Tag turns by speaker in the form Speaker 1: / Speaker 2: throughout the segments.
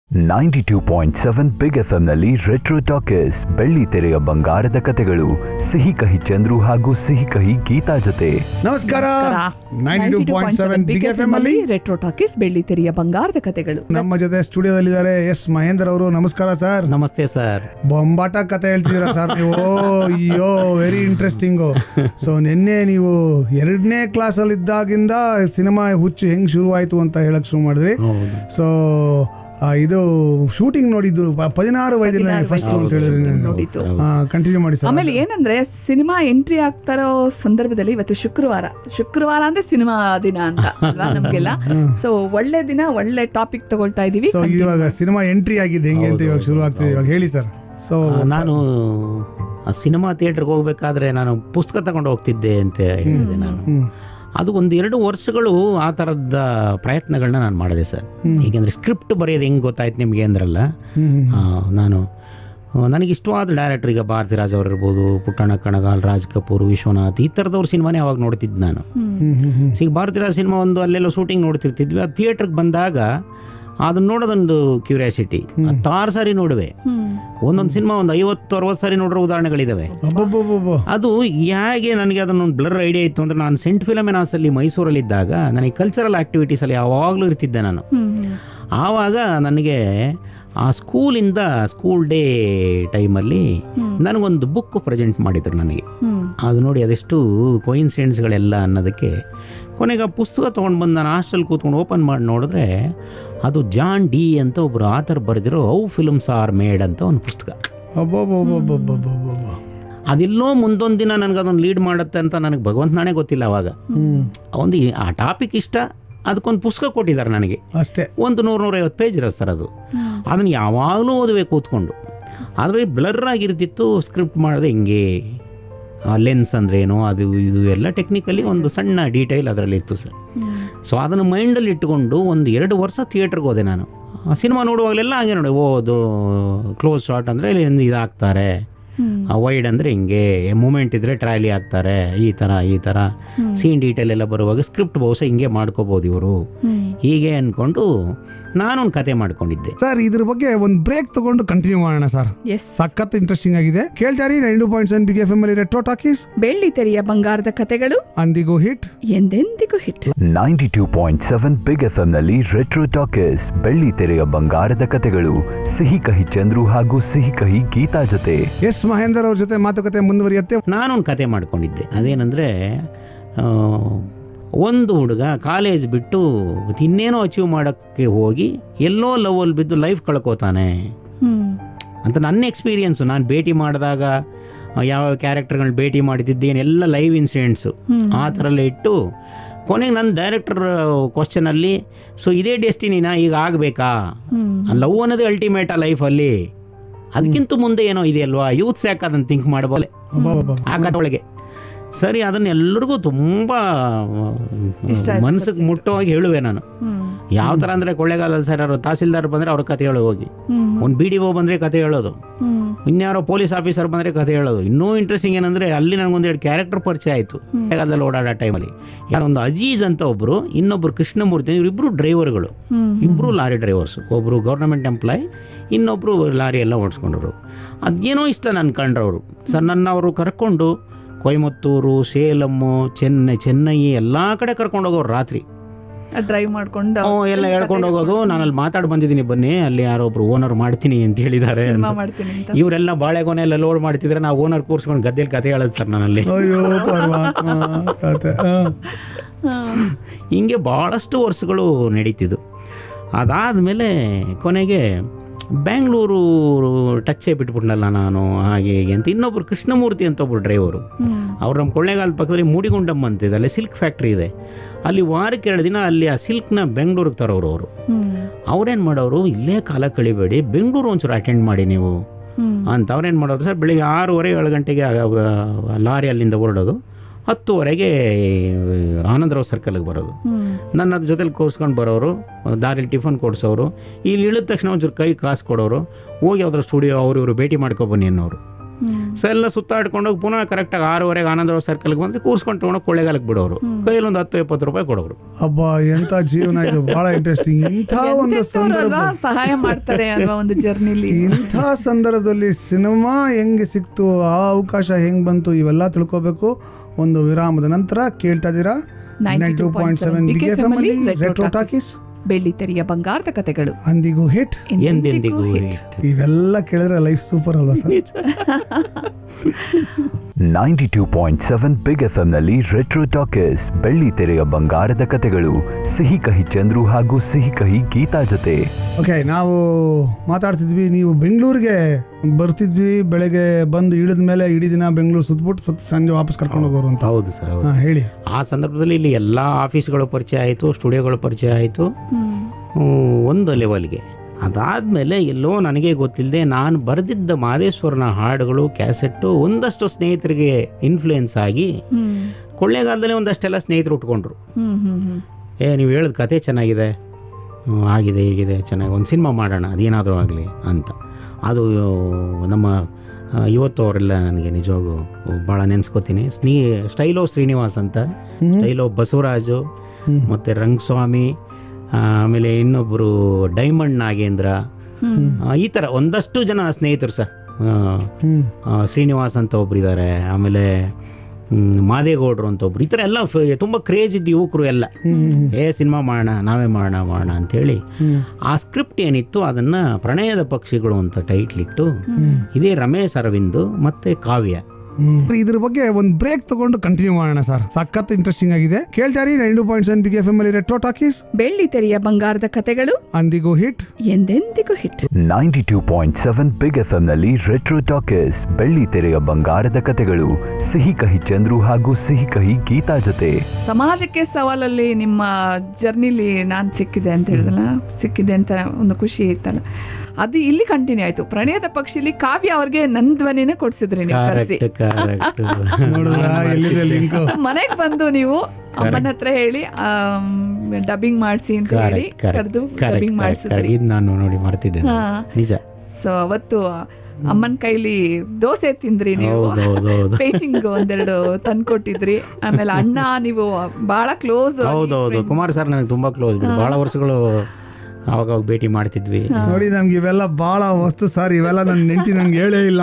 Speaker 1: Ninety two point seven big F ನಲ್ಲಿ retro talkies ಬೆಳ್ಳಿ ತೆರೆಯ ಬಂಗಾರದ ಕತೆಗಳು ಸಿಹಿ ಕಹಿ ಚಂದ್ರು ಹಾಗೂ ಸಿಹಿ ಕಹಿ ಗೀತಾ ಜೊತೆ
Speaker 2: ನಮಸ್ಕಾರ ninety two point seven big F M ಅಲ್ಲಿ
Speaker 3: ರೆಟ್ರೋ ಟಾಕೀಸ್ ಬೆಳ್ಳಿ ತೆರೆಯ ಬಂಗಾರದ ಕಥೆಗಳು
Speaker 2: ನಮ್ಮ ಜೊತೆ ಸ್ಟುಡಿಯೋದಲ್ಲಿದ್ದಾರೆ ಎಸ್ ಮಹೇಂದ್ರ ಅವರು ನಮಸ್ಕಾರ ಸರ್
Speaker 4: ನಮಸ್ತೆ ಸರ್
Speaker 2: ಬೊಂಬಾಟ ಕತೆ ಹೇಳ್ತಿದ್ದೀರಾ ಸರ್ ನೀವು ಅಯ್ಯೋ ವೆರಿ ಇಂಟ್ರೆಸ್ಟಿಂಗು ಸೊ ನಿನ್ನೆ ನೀವು ಎರಡನೇ ಕ್ಲಾಸಲ್ಲಿ ಇದ್ದಾಗಿಂದ ಸಿನಿಮಾ ಹುಚ್ಚು ಹೆಂಗ್ ಶುರುವಾಯ್ತು ಅಂತ ಹೇಳಕ್ ಶುರು ಮಾಡಿದ್ರಿ ಸೊ ಇದು ಶೂಟಿಂಗ್ ನೋಡಿದ್ದು ಪ- ಹದಿನಾರು ವಯಸ್ಸಿನ ಫಸ್ಟ್ ಅಂತ ಹೇಳಿದ್ರಿ
Speaker 3: ನೋಡಿದ್ದು
Speaker 2: ಕಂಟಿನ್ಯೂ ಮಾಡಿ ಸರ್
Speaker 3: ಆಮೇಲೆ ಏನಂದ್ರೆ ಸಿನಿಮಾ ಎಂಟ್ರಿ ಆಗ್ತಾ ಇರೋ ಸಂದರ್ಭದಲ್ಲಿ ಇವತ್ತು ಶುಕ್ರವಾರ ಶುಕ್ರವಾರ ಅಂದ್ರೆ ಸಿನಿಮಾ ದಿನ ಅಂತ ಅಲ್ವಾ ನಮ್ಗೆಲ್ಲ ಸೊ ಒಳ್ಳೆ ದಿನ ಒಳ್ಳೆ ಟಾಪಿಕ್ ತಗೊಳ್ತಾ ಇದೀವಿ
Speaker 2: ಸೊ ಇವಾಗ ಸಿನಿಮಾ ಎಂಟ್ರಿ ಆಗಿದೆ ಹೆಂಗೆ ಅಂತ ಇವಾಗ ಶುರು ಆಗ್ತಿದೆ ಇವಾಗ ಹೇಳಿ ಸರ್ ಸೊ
Speaker 4: ಆ, ನಾನು ಆ ಸಿನಿಮಾ ಥಿಯೇಟ್ರಿಗೆ ಹೋಗ್ಬೇಕಾದ್ರೆ ನಾನು ಪುಸ್ತಕ ತಗೊಂಡು ಹೋಗ್ತಿದ್ದೆ ಅಂತ ಹೇಳಿದೆ ನಾನು ಅದು ಒಂದು ಎರಡು ವರ್ಷಗಳು ಆ ಥರದ ಪ್ರಯತ್ನಗಳನ್ನ ನಾನು ಮಾಡಿದೆ ಸರ್ ಏಕೆಂದರೆ ಸ್ಕ್ರಿಪ್ಟ್ ಬರೆಯೋದು ಹೆಂಗೆ ಗೊತ್ತಾಯ್ತು ನಿಮಗೆ ಅಂದ್ರಲ್ಲ ಆ, ನಾನು ಆ, ನನಗೆ ಇಷ್ಟವಾದ ಡೈರೆಕ್ಟರ್ ಈಗ ಭಾರತಿರಾಜ್ ಅವ್ರು ಇರ್ಬೋದು ಪುಟ್ಟಣ್ಣ ಕಣಗಾಲ್ ರಾಜ್ ಕಪೂರ್ ವಿಶ್ವನಾಥ್ ಈ ಥರದವ್ರ ಸಿನಿಮಾನೇ ಅವಾಗ ನೋಡ್ತಿದ್ದೆ ನಾನು ಸೊ ಈಗ ಭಾರತಿರಾಜ್ ಸಿನಿಮಾ ಒಂದು ಅಲ್ಲೆಲ್ಲ ಶೂಟಿಂಗ್ ನೋಡ್ತಿರ್ತಿದ್ವಿ ಆ ಥಿಯೇಟ್ರಿಗೆ ಬಂದಾಗ ಅದನ್ನ ನೋಡೋದೊಂದು ಕ್ಯೂರಿಯಾಸಿಟಿ ಹತ್ತಾರು ಸಾರಿ ನೋಡುವೆ ಒಂದೊಂದು ಸಿನಿಮಾ ಒಂದು ಐವತ್ತು ಅರವತ್ತು ಸಾರಿ ನೋಡಿರೋ ಉದಾಹರಣೆಗಳಿದಾವೆ
Speaker 2: ಅಬ್ಬಬ್ಬಬ್ಬಬ್ಬ.
Speaker 4: ಅದು ಹೇಗೆ ನನಗೆ ಅದನ್ನೊಂದು ಬ್ಲರ್ ಐಡಿಯಾ ಇತ್ತು ಅಂದರೆ ನಾನು ಸೆಂಟ್ ಫಿಲಮಿನಾಸಲ್ಲಿ ಮೈಸೂರಲ್ಲಿದ್ದಾಗ ನನಗೆ ಕಲ್ಚರಲ್ ಆ್ಯಕ್ಟಿವಿಟೀಸಲ್ಲಿ ಯಾವಾಗಲೂ ಇರ್ತಿದ್ದೆ ನಾನು ಆವಾಗ ನನಗೆ ಆ ಸ್ಕೂಲಿಂದ ಸ್ಕೂಲ್ ಡೇ ಟೈಮಲ್ಲಿ ನನಗೊಂದು ಬುಕ್ ಪ್ರೆಸೆಂಟ್ ಮಾಡಿದ್ರು ನನಗೆ ಅದು ನೋಡಿ ಅದೆಷ್ಟು ಕೊಯಿನ್ಸಿಡೆಂಟ್ಸ್ಗಳೆಲ್ಲ ಅನ್ನೋದಕ್ಕೆ ಕೊನೆಗೆ ಆ ಪುಸ್ತಕ ತೊಗೊಂಡು ಬಂದು ನಾನು ಹಾಸ್ಟೆಲ್ ಕೂತ್ಕೊಂಡು ಓಪನ್ ಮಾಡಿ ನೋಡಿದ್ರೆ ಅದು ಜಾನ್ ಡಿ ಅಂತ ಒಬ್ಬರು ಆಥರ್ ಬರೆದಿರೋ ಹೌ ಫಿಲ್ಮ್ಸ್ ಆರ್ ಮೇಡ್ ಅಂತ ಒಂದು ಪುಸ್ತಕ
Speaker 2: ಅಬ್ಬಬ್ಬಬ್ಬಬ್ಬಬ್ಬಬ್ಬ.
Speaker 4: ಅದೆಲ್ಲೋ ಮುಂದೊಂದು ದಿನ ನನಗೆ ಅದೊಂದು ಲೀಡ್ ಮಾಡುತ್ತೆ ಅಂತ ನನಗೆ ಭಗವಂತನಾಣೆ ಗೊತ್ತಿಲ್ಲ ಅವಾಗ ಒಂದು ಈ- ಆ ಟಾಪಿಕ್ ಇಷ್ಟ ಅದಕ್ಕೊಂದು ಪುಸ್ತಕ ಕೊಟ್ಟಿದ್ದಾರೆ ನನಗೆ
Speaker 2: ಅಷ್ಟೇ
Speaker 4: ಒಂದು ನೂರು ನೂರೈವತ್ತು ಪೇಜ್ ಇರೋದು ಸರ್ ಅದು ಅದನ್ನು ಯಾವಾಗಲೂ ಓದಬೇಕು ಕೂತ್ಕೊಂಡು ಆದರೆ ಬ್ಲರ್ ಆಗಿರ್ತಿತ್ತು ಸ್ಕ್ರಿಪ್ಟ್ ಮಾಡಿದೆ ಹಿಂಗೆ ಲೆನ್ಸ್ ಅಂದ್ರೇನು ಅದು ಇದು ಎಲ್ಲ ಟೆಕ್ನಿಕಲಿ ಒಂದು ಸಣ್ಣ ಡೀಟೇಲ್ ಅದರಲ್ಲಿ ಇತ್ತು ಸರ್ ಸೊ ಅದನ್ನು ಮೈಂಡಲ್ಲಿ ಇಟ್ಕೊಂಡು ಒಂದು ಎರಡು ವರ್ಷ ಥಿಯೇಟ್ರಿಗೆ ಹೋದೆ ನಾನು ಸಿನಿಮಾ ನೋಡುವಾಗಲೆಲ್ಲ ಹಾಗೆ ನೋಡಿ ಓ ಅದು ಕ್ಲೋಸ್ ಶಾಟ್ ಅಂದರೆ ಇಲ್ಲಿ ಇದಾಗ್ತಾರೆ ವೈಡ್ ಅಂದರೆ ಹಿಂಗೆ ಮೂಮೆಂಟ್ ಇದ್ದರೆ ಟ್ರಾಲಿ ಹಾಕ್ತಾರೆ ಈ ಥರ ಈ ಥರ ಸೀನ್ ಡೀಟೇಲ್ ಎಲ್ಲ ಬರುವಾಗ ಸ್ಕ್ರಿಪ್ಟ್ ಬಹುಶಃ ಹಿಂಗೆ ಮಾಡ್ಕೋಬೋದು ಇವರು ಹೀಗೆ ಅಂದ್ಕೊಂಡು ನಾನೊಂದು ಕತೆ ಮಾಡ್ಕೊಂಡಿದ್ದೆ
Speaker 2: ಸರ್ ಇದ್ರ ಬಗ್ಗೆ ಒಂದು ಬ್ರೇಕ್ ತಗೊಂಡು ಕಂಟಿನ್ಯೂ ಮಾಡೋಣ ಸರ್
Speaker 3: ಎಸ್
Speaker 2: ಸಖತ್ ಇಂಟ್ರೆಸ್ಟಿಂಗ್ ಆಗಿದೆ ಕೇಳ್ತಾರಿ nine point seven big F M ಅಲ್ಲಿ ರೆಟ್ರೋ ಟಾಕೀಸ್
Speaker 3: ಬೆಳ್ಳಿ ತೆರೆಯ ಬಂಗಾರದ ಕಥೆಗಳು
Speaker 2: ಅಂದಿಗೂ ಹಿಟ್
Speaker 3: ಎಂದೆಂದಿಗೂ hit
Speaker 1: ninety two point seven big F ನಲ್ಲಿ ರೆಟ್ರೋ ಟಾಕೀಸ್ ಬೆಳ್ಳಿ ತೆರೆಯ ಬಂಗಾರದ ಕತೆಗಳು ಸಿಹಿ ಕಹಿ ಚಂದ್ರು ಹಾಗೂ ಸಿಹಿ ಕಹಿ ಗೀತಾ ಜೊತೆ
Speaker 2: ಎಸ್ ಮಹೇಂದರ್ ಅವ್ರ ಜೊತೆ ಮಾತುಕತೆ ಮುಂದುವರಿಯುತ್ತೆ
Speaker 4: ನಾನೊಂದು ಕತೆ ಮಾಡ್ಕೊಂಡಿದ್ದೆ ಅದೇನೆಂದರೆ ಒಂದು ಹುಡುಗ ಕಾಲೇಜ್ ಬಿಟ್ಟು ಇನ್ನೇನೋ ಅಚೀವ್ ಮಾಡೋಕ್ಕೆ ಹೋಗಿ ಎಲ್ಲೋ ಲವಲ್ಲಿ ಬಿದ್ದು ಲೈಫ್ ಕಳ್ಕೋತಾನೆ
Speaker 3: ಹ್ಮ್
Speaker 4: ಅಂತ ನನ್ನ ಎಕ್ಸ್ಪೀರಿಯನ್ಸು ನಾನು ಭೇಟಿ ಮಾಡಿದಾಗ ಆ, ಯಾವ ಕ್ಯಾರೆಕ್ಟರ್ಗಳನ್ನ ಭೇಟಿ ಮಾಡಿದ್ದೇನೆ ಎಲ್ಲ ಲೈವ್ ಇನ್ಸಿಡೆಂಟ್ಸು ಆ ಥರ ಎಲ್ಲ ಇಟ್ಟು ಕೊನೆಗೆ ನನ್ನ ಡೈರೆಕ್ಟರ್ ಕ್ವಶನಲ್ಲಿ ಸೊ ಇದೇ ಡೆಸ್ಟಿನಿನ ಈಗ ಆಗಬೇಕಾ ಲವ್ ಅನ್ನೋದೇ ಅಲ್ಟಿಮೇಟ್ ಆ ಲೈಫಲ್ಲಿ ಅದಕ್ಕಿಂತ ಮುಂದೆ ಏನೋ ಇದೆಯಲ್ವಾ ಯೂತ್ಸ್ ಯಾಕೆ ಅದನ್ನು ಥಿಂಕ್ ಮಾಡಬಲ್ಲೆ ಆ ಕಥೆ ಒಳಗೆ ಸರಿ ಅದನ್ನ ಎಲ್ಲರಿಗೂ ತುಂಬ ಮನಸ್ಸಿಗೆ ಮುಟ್ಟುವಾಗಿ ಹೇಳುವೆ ನಾನು ಯಾವ ಥರ ಅಂದರೆ ಕೊಳ್ಳೇಗಾಲಲ್ಲಿ ಸರ್ ಅವರು ತಹಸೀಲ್ದಾರ್ ಬಂದರೆ ಅವ್ರ ಕತೆ ಹೇಳೋ ಹೋಗಿ ಒಂದು ಬಿ ಡಿ ಒ ಬಂದರೆ ಕತೆ ಹೇಳೋದು ಇನ್ಯಾರೋ ಪೊಲೀಸ್ ಆಫೀಸರ್ ಬಂದರೆ ಕತೆ ಹೇಳೋದು ಇನ್ನೂ ಇಂಟ್ರೆಸ್ಟಿಂಗ್ ಏನಂದರೆ ಅಲ್ಲಿ ನನಗೊಂದೆರಡು ಕ್ಯಾರೆಕ್ಟರ್ ಪರಿಚಯ ಆಯಿತು ಕೊಳ್ಳೇಗಾಲದಲ್ಲಿ ಓಡಾಡೋ ಟೈಮಲ್ಲಿ ಯಾರೊಂದು ಅಜೀಜ್ ಅಂತ ಒಬ್ಬರು ಇನ್ನೊಬ್ಬರು ಕೃಷ್ಣಮೂರ್ತಿ ಇವರಿಬ್ಬರು ಡ್ರೈವರ್ಗಳು ಇಬ್ಬರು ಲಾರಿ ಡ್ರೈವರ್ಸ್ ಒಬ್ಬರು ಗೌರ್ಮೆಂಟ್ ಎಂಪ್ಲಾಯ್ ಇನ್ನೊಬ್ಬರು ಲಾರಿ ಎಲ್ಲ ಓಡಿಸ್ಕೊಂಡ್ರು ಅದೇನೋ ಇಷ್ಟ ನನ್ನ ಕಂಡ್ರವರು ಸರ್ ನನ್ನ ಅವರು ಕರ್ಕೊಂಡು ಕೊಯಮತ್ತೂರು ಸೇಲಮ್ಮು ಚೆನ್ನೈ ಚೆನ್ನೈ ಎಲ್ಲ ಕಡೆ ಕರ್ಕೊಂಡು ಹೋಗೋರು ರಾತ್ರಿ
Speaker 3: ಡ್ರೈವ್ ಮಾಡ್ಕೊಂಡು
Speaker 4: ಅವ್ ಎಲ್ಲ ಹೇಳ್ಕೊಂಡು ಹೋಗೋದು ನಾನು ಅಲ್ಲಿ ಮಾತಾಡಿ ಬಂದಿದ್ದೀನಿ ಬನ್ನಿ ಅಲ್ಲಿ ಯಾರೋ ಒಬ್ರು ಓನರ್ ಮಾಡ್ತೀನಿ ಅಂತ ಹೇಳಿದ್ದಾರೆ ಅಂತ.
Speaker 3: ಸಿನಿಮಾ ಮಾಡ್ತೀನಿ ಅಂತ
Speaker 4: ಇವರೆಲ್ಲ ಬಾಳೆಗೊನೆ ಎಲ್ಲ ಲೋಡ್ ಮಾಡ್ತಿದ್ರೆ ನಾವು ಓನರ್ ಕೂರ್ಸ್ಕೊಂಡು ಗದ್ದೆಲಿ ಕತೆ ಹೇಳೋದು ಸರ್ ನಾನಲ್ಲಿ
Speaker 2: ಅಯ್ಯೋ ಪರಮಾತ್ಮ ಕತೆ ಆ.
Speaker 4: ಹಿಂಗೆ ಭಾಳಷ್ಟು ವರ್ಷಗಳು ನಡೀತಿದ್ದು ಅದಾದಮೇಲೆ ಕೊನೆಗೆ ಬ್ಯಾಂಗ್ಳೂರು ಟಚ್ಚೇ ಬಿಟ್ಬಿಟ್ನಲ್ಲ ನಾನು ಹಾಗೆ ಹೀಗೆ ಅಂತ ಇನ್ನೊಬ್ರು ಕೃಷ್ಣಮೂರ್ತಿ ಅಂತ ಒಬ್ರು ಡ್ರೈವರು ಅವ್ರು ನಮ್ಮ ಕೊಳ್ಳೇಗಾಲದ ಪಕ್ಕದಲ್ಲಿ ಮೂಡಿಗುಂಡಮ್ಮ ಅಂತಿದೆ ಅಲ್ಲಿ ಸಿಲ್ಕ್ ಫ್ಯಾಕ್ಟ್ರಿ ಇದೆ ಅಲ್ಲಿ ವಾರಕ್ಕೆ ಎರಡು ದಿನ ಅಲ್ಲಿ ಆ ಸಿಲ್ಕ್ನ ಬೆಂಗಳೂರಿಗೆ ತರೋರು ಅವರು ಅವ್ರೇನು ಮಾಡೋರು ಇಲ್ಲೇ ಕಾಲ ಕಳಿಬೇಡಿ ಬೆಂಗಳೂರು ಒಂಚೂರು ಅಟೆಂಡ್ ಮಾಡಿ ನೀವು ಅಂತ ಅವ್ರೇನು ಮಾಡೋರು ಸರ್ ಬೆಳಿಗ್ಗೆ ಆರೂವರೆ ಏಳು ಗಂಟೆಗೆ ಆ- ಆ ಲಾರಿ ಅಲ್ಲಿಂದ ಹೊರಡೋದು ಹತ್ತುವರೆಗೆ ಆನಂದರಾವ್ ಸರ್ಕಲ್ಗೆ ಬರೋದು ನನ್ನ ಅದ್ರ ಜೊತೆಲಿ ಕೂರಿಸ್ಕೊಂಡು ಬರೋರು ದಾರಿಲಿ ಟಿಫನ್ ಕೊಡಿಸೋರು ಇಲ್ಲಿ ಇಳಿದ ತಕ್ಷಣ ಒಂಚೂರು ಕೈ ಕಾಸು ಕೊಡೋರು ಹೋಗಿ ಅವ್ರ ಸ್ಟುಡಿಯೋ ಅವರು ಇವರು ಭೇಟಿ ಮಾಡ್ಕೊಬನ್ನಿ ಅನ್ನೋರು ಸೊ ಎಲ್ಲ ಸುತ್ತಾಡ್ಕೊಂಡೋಗಿ ಪುನಃ ಕರೆಕ್ಟಾಗಿ ಆರೂವರೆಗೆ ಆನಂದರಾವ್ ಸರ್ಕಲ್ಗೆ ಬಂದರೆ ಕೂರ್ಸ್ಕೊಂಡು ತೊಗೊಂಡು ಕೊಳ್ಳೇಗಾಲಕ್ಕೆ ಬಿಡೋರು ಕೈಯಲ್ಲಿ ಒಂದು ಹತ್ತು ಎಪ್ಪತ್ತು ರೂಪಾಯಿ ಕೊಡೋರು
Speaker 2: ಅಬ್ಬಾ ಎಂತ ಜೀವನ ಇದು ಬಹಳ ಇಂಟ್ರೆಸ್ಟಿಂಗ್ ಇಂಥ ಒಂದು
Speaker 3: ಎಂತೆಂಥವ್ರು
Speaker 2: ಸಂದರ್ಭ
Speaker 3: ಅಲ್ವಾ ಸಹಾಯ ಮಾಡ್ತಾರೆ ಅಲ್ವಾ ಒಂದು ಜರ್ನಿಲಿ
Speaker 2: ಇಂಥ ಸಂದರ್ಭದಲ್ಲಿ ಸಿನಿಮಾ ಹೆಂಗೆ ಸಿಕ್ತು ಆ ಅವಕಾಶ ಹೆಂಗ್ ಬಂತು ಇವೆಲ್ಲ ತಿಳ್ಕೊಬೇಕು ಒಂದು ವಿರಾಮದ ನಂತರ ಕೇಳ್ತಾ ಇದ್ದೀರಾ nine two point seven big F M ಅಲ್ಲಿ ರೆಟ್ರೋ ಟಾಕೀಸ್
Speaker 3: ಬೆಳ್ಳಿ ತೆರೆಯ ಬಂಗಾರದ ಕಥೆಗಳು
Speaker 2: ಅಂದಿಗೂ ಹಿಟ್
Speaker 4: ಎಂದೆಂದಿಗೂ
Speaker 3: hit.
Speaker 2: ಇವೆಲ್ಲ ಕೇಳಿದ್ರೆ ಲೈಫ್ ಸೂಪರ್ ಅಲ್ವಾ sir
Speaker 1: ninety two point seven big F ಎಂನಲ್ಲಿ ರೆಟ್ರೋ ಟಾಕೀಸ್ ಬೆಳ್ಳಿ ತೆರೆಯ ಬಂಗಾರದ ಕತೆಗಳು ಸಿಹಿ ಕಹಿ ಚಂದ್ರು ಹಾಗೂ ಸಿಹಿ ಕಹಿ ಗೀತಾ ಜೊತೆ
Speaker 2: ಓಕೆ ನಾವು ಮಾತಾಡ್ತಿದ್ವಿ ನೀವು ಬೆಂಗಳೂರಿಗೆ ಬರ್ತಿದ್ವಿ ಬೆಳಗ್ಗೆ ಬಂದು ಇಳಿದ ಮೇಲೆ ಇಡೀ ದಿನ ಬೆಂಗಳೂರು ಸುತ್ತಬಿಟ್ಟು ಸುತ್ತ ಸಂಜೆ ವಾಪಸ್ ಕರ್ಕೊಂಡು ಹೋಗೋರು ಅಂತ
Speaker 4: ಹೌದು ಸರ್ ಹೌದು
Speaker 2: ಹಾ ಹೇಳಿ
Speaker 4: ಆ ಸಂದರ್ಭದಲ್ಲಿ ಇಲ್ಲಿ ಎಲ್ಲ ಆಫೀಸ್ಗಳು ಪರಿಚಯ ಆಯಿತು ಸ್ಟುಡಿಯೋಗಳು ಪರಿಚಯ ಆಯಿತು ಒಂದು ಲೆವೆಲ್ಗೆ ಅದಾದಮೇಲೆ ಎಲ್ಲೋ ನನಗೆ ಗೊತ್ತಿಲ್ಲದೆ ನಾನು ಬರೆದಿದ್ದ ಮಾದೇಶ್ವರನ ಹಾಡುಗಳು ಕ್ಯಾಸೆಟ್ಟು ಒಂದಷ್ಟು ಸ್ನೇಹಿತರಿಗೆ ಇನ್ಫ್ಲೂಯೆನ್ಸ್ ಆಗಿ
Speaker 3: ಹ್ಮ್
Speaker 4: ಕೊಳ್ಳೇಗಾಲದಲ್ಲಿ ಒಂದಷ್ಟೆಲ್ಲ ಸ್ನೇಹಿತರು ಉಟ್ಕೊಂಡ್ರು
Speaker 3: ಹ್ಮ್ ಹ್ಮ್ ಹ್ಮ್
Speaker 4: ಏ ನೀವು ಹೇಳಿದ ಕತೆ ಚೆನ್ನಾಗಿದೆ ಹ್ಮ್, ಆಗಿದೆ ಹೀಗಿದೆ ಚೆನ್ನಾಗಿ ಒಂದು ಸಿನಿಮಾ ಮಾಡೋಣ ಅದೇನಾದರೂ ಆಗಲಿ ಅಂತ ಅದು ನಮ್ಮ ಆ, ಇವತ್ತು ಅವರೆಲ್ಲ ನನಗೆ ನಿಜವಾಗೂ ಭಾಳ ನೆನೆಸ್ಕೋತೀನಿ ಸ್ನೇ ಸ್ಟೈಲೋ ಶ್ರೀನಿವಾಸ್ ಅಂತ ಸ್ಟೈಲೋ ಬಸವರಾಜು ಮತ್ತು ರಂಗಸ್ವಾಮಿ ಆ, ಆಮೇಲೆ ಇನ್ನೊಬ್ಬರು ಡೈಮಂಡ್ ನಾಗೇಂದ್ರ ಆ, ಈ ಥರ ಒಂದಷ್ಟು ಜನ ಸ್ನೇಹಿತರು ಸರ್ ಆ, ಆ, ಶ್ರೀನಿವಾಸ್ ಅಂತ ಒಬ್ರು ಇದ್ದಾರೆ ಆಮೇಲೆ ಹ್ಮ್, ಮಾದೇಗೌಡರು ಅಂತ ಒಬ್ರು ಈ ಥರ ಎಲ್ಲ ಫ- ತುಂಬ ಕ್ರೇಜ್ ಇದ್ದ ಯುವಕರು ಎಲ್ಲ ಏ ಸಿನಿಮಾ ಮಾಡೋಣ ನಾವೇ ಮಾಡೋಣ ಮಾಡೋಣ ಅಂಥೇಳಿ ಆ ಸ್ಕ್ರಿಪ್ಟ್ ಏನಿತ್ತು ಅದನ್ನು ಪ್ರಣಯದ ಪಕ್ಷಿಗಳು ಅಂತ ಟೈಟ್ಲ್ ಇಟ್ಟು ಇದೇ ರಮೇಶ್ ಅರವಿಂದ್ ಮತ್ತು ಕಾವ್ಯ
Speaker 2: ಇದ್ರ ಬಗ್ಗೆ ಒಂದು ಬ್ರೇಕ್ ತಗೊಂಡು ಕಂಟಿನ್ಯೂ ಮಾಡೋಣ ಸರ್ ಸಖತ್ ಇಂಟ್ರೆಸ್ಟಿಂಗ್ ಆಗಿದೆ ಕೇಳ್ತಾರಿ nine two point seven big F M ಅಲ್ಲಿ ರೆಟ್ರೋ ಟಾಕೀಸ್
Speaker 3: ಬೆಳ್ಳಿ ತೆರೆಯ ಬಂಗಾರದ ಕಥೆಗಳು
Speaker 2: ಅಂದಿಗೂ ಹಿಟ್
Speaker 3: ಎಂದೆಂದಿಗೂ hit
Speaker 1: ninety two point seven big F ಎಂನಲ್ಲಿ ರೆಟ್ರೋ ಟಾಕೀಸ್ ಬೆಳ್ಳಿ ತೆರೆಯ ಬಂಗಾರದ ಕತೆಗಳು ಸಿಹಿ ಕಹಿ ಚಂದ್ರು ಹಾಗೂ ಸಿಹಿ ಕಹಿ ಗೀತಾ ಜೊತೆ
Speaker 3: ಸಮಾಜಕ್ಕೆ ಸವಾಲಲ್ಲಿ ನಿಮ್ಮ ಜರ್ನಿಲಿ ನಾನು ಸಿಕ್ಕಿದೆ ಅಂತ ಹೇಳಿದಲ್ಲ ಸಿಕ್ಕಿದೆ ಅಂತ ಒಂದು ಖುಷಿ ಇತ್ತಲ್ಲ ಅದು ಇಲ್ಲಿ ಕಂಟಿನ್ಯೂ ಆಯ್ತು ಪ್ರಣಯದ ಪಕ್ಷಿಲಿ ಕಾವ್ಯ ಅವ್ರಿಗೆ ನನ್ನ ಧ್ವನಿನ ಕೊಡ್ಸಿದ್ರಿ ನೀವು ಕರೆಸಿ
Speaker 4: ಕರೆಕ್ಟ್ ಕರೆಕ್ಟ್
Speaker 2: ನೋಡಿದ್ರ ಎಲ್ಲಿದೆ ಲಿಂಕ್
Speaker 3: ಮನೆಗೆ ಬಂದು ನೀವು ಅಮ್ಮನ ಹತ್ರ ಹೇಳಿ ಡಬ್ಬಿಂಗ್ ಮಾಡಿಸಿ ಅಂತ ಹೇಳಿ ಕರೆದು ಡಬ್ಬಿಂಗ್ ಮಾಡಿಸಿದ್ರಿ
Speaker 4: ಇದು ನಾನು ನೋಡಿ ಮರ್ತಿದ್ದೇನೆ
Speaker 3: ಹಾ.
Speaker 4: ನಿಜ
Speaker 3: ಸೊ ಅವತ್ತು ಅಮ್ಮನ ಕೈಲಿ ದೋಸೆ ತಿಂದ್ರಿ ನೀವು
Speaker 4: ಹೌದು ಹೌದು ಹೌದು
Speaker 3: ಪೇಂಟಿಂಗ್ ಒಂದೆರಡು ತಂದ್ಕೊಟ್ಟಿದ್ರಿ ಆಮೇಲೆ ಅಣ್ಣ ನೀವು ಬಹಳ ಕ್ಲೋಸ್
Speaker 4: ಹೌದೌದು ಕುಮಾರ್ ಸರ್ ನನಗೆ ತುಂಬ ಕ್ಲೋಸ್ ಬಿಡು ಭಾಳ ವರ್ಷಗಳು ಅವಾಗ ಅವಾಗ ಭೇಟಿ ಮಾಡ್ತಿದ್ವಿ
Speaker 2: ನೋಡಿ ನಮ್ಗೆ ಇವೆಲ್ಲ ಬಹಳ ವಸ್ತು ಸರ್ ಇವೆಲ್ಲ ನನ್ನ ನೆಂಟಿ ನಂಗೆ ಹೇಳೇ ಇಲ್ಲ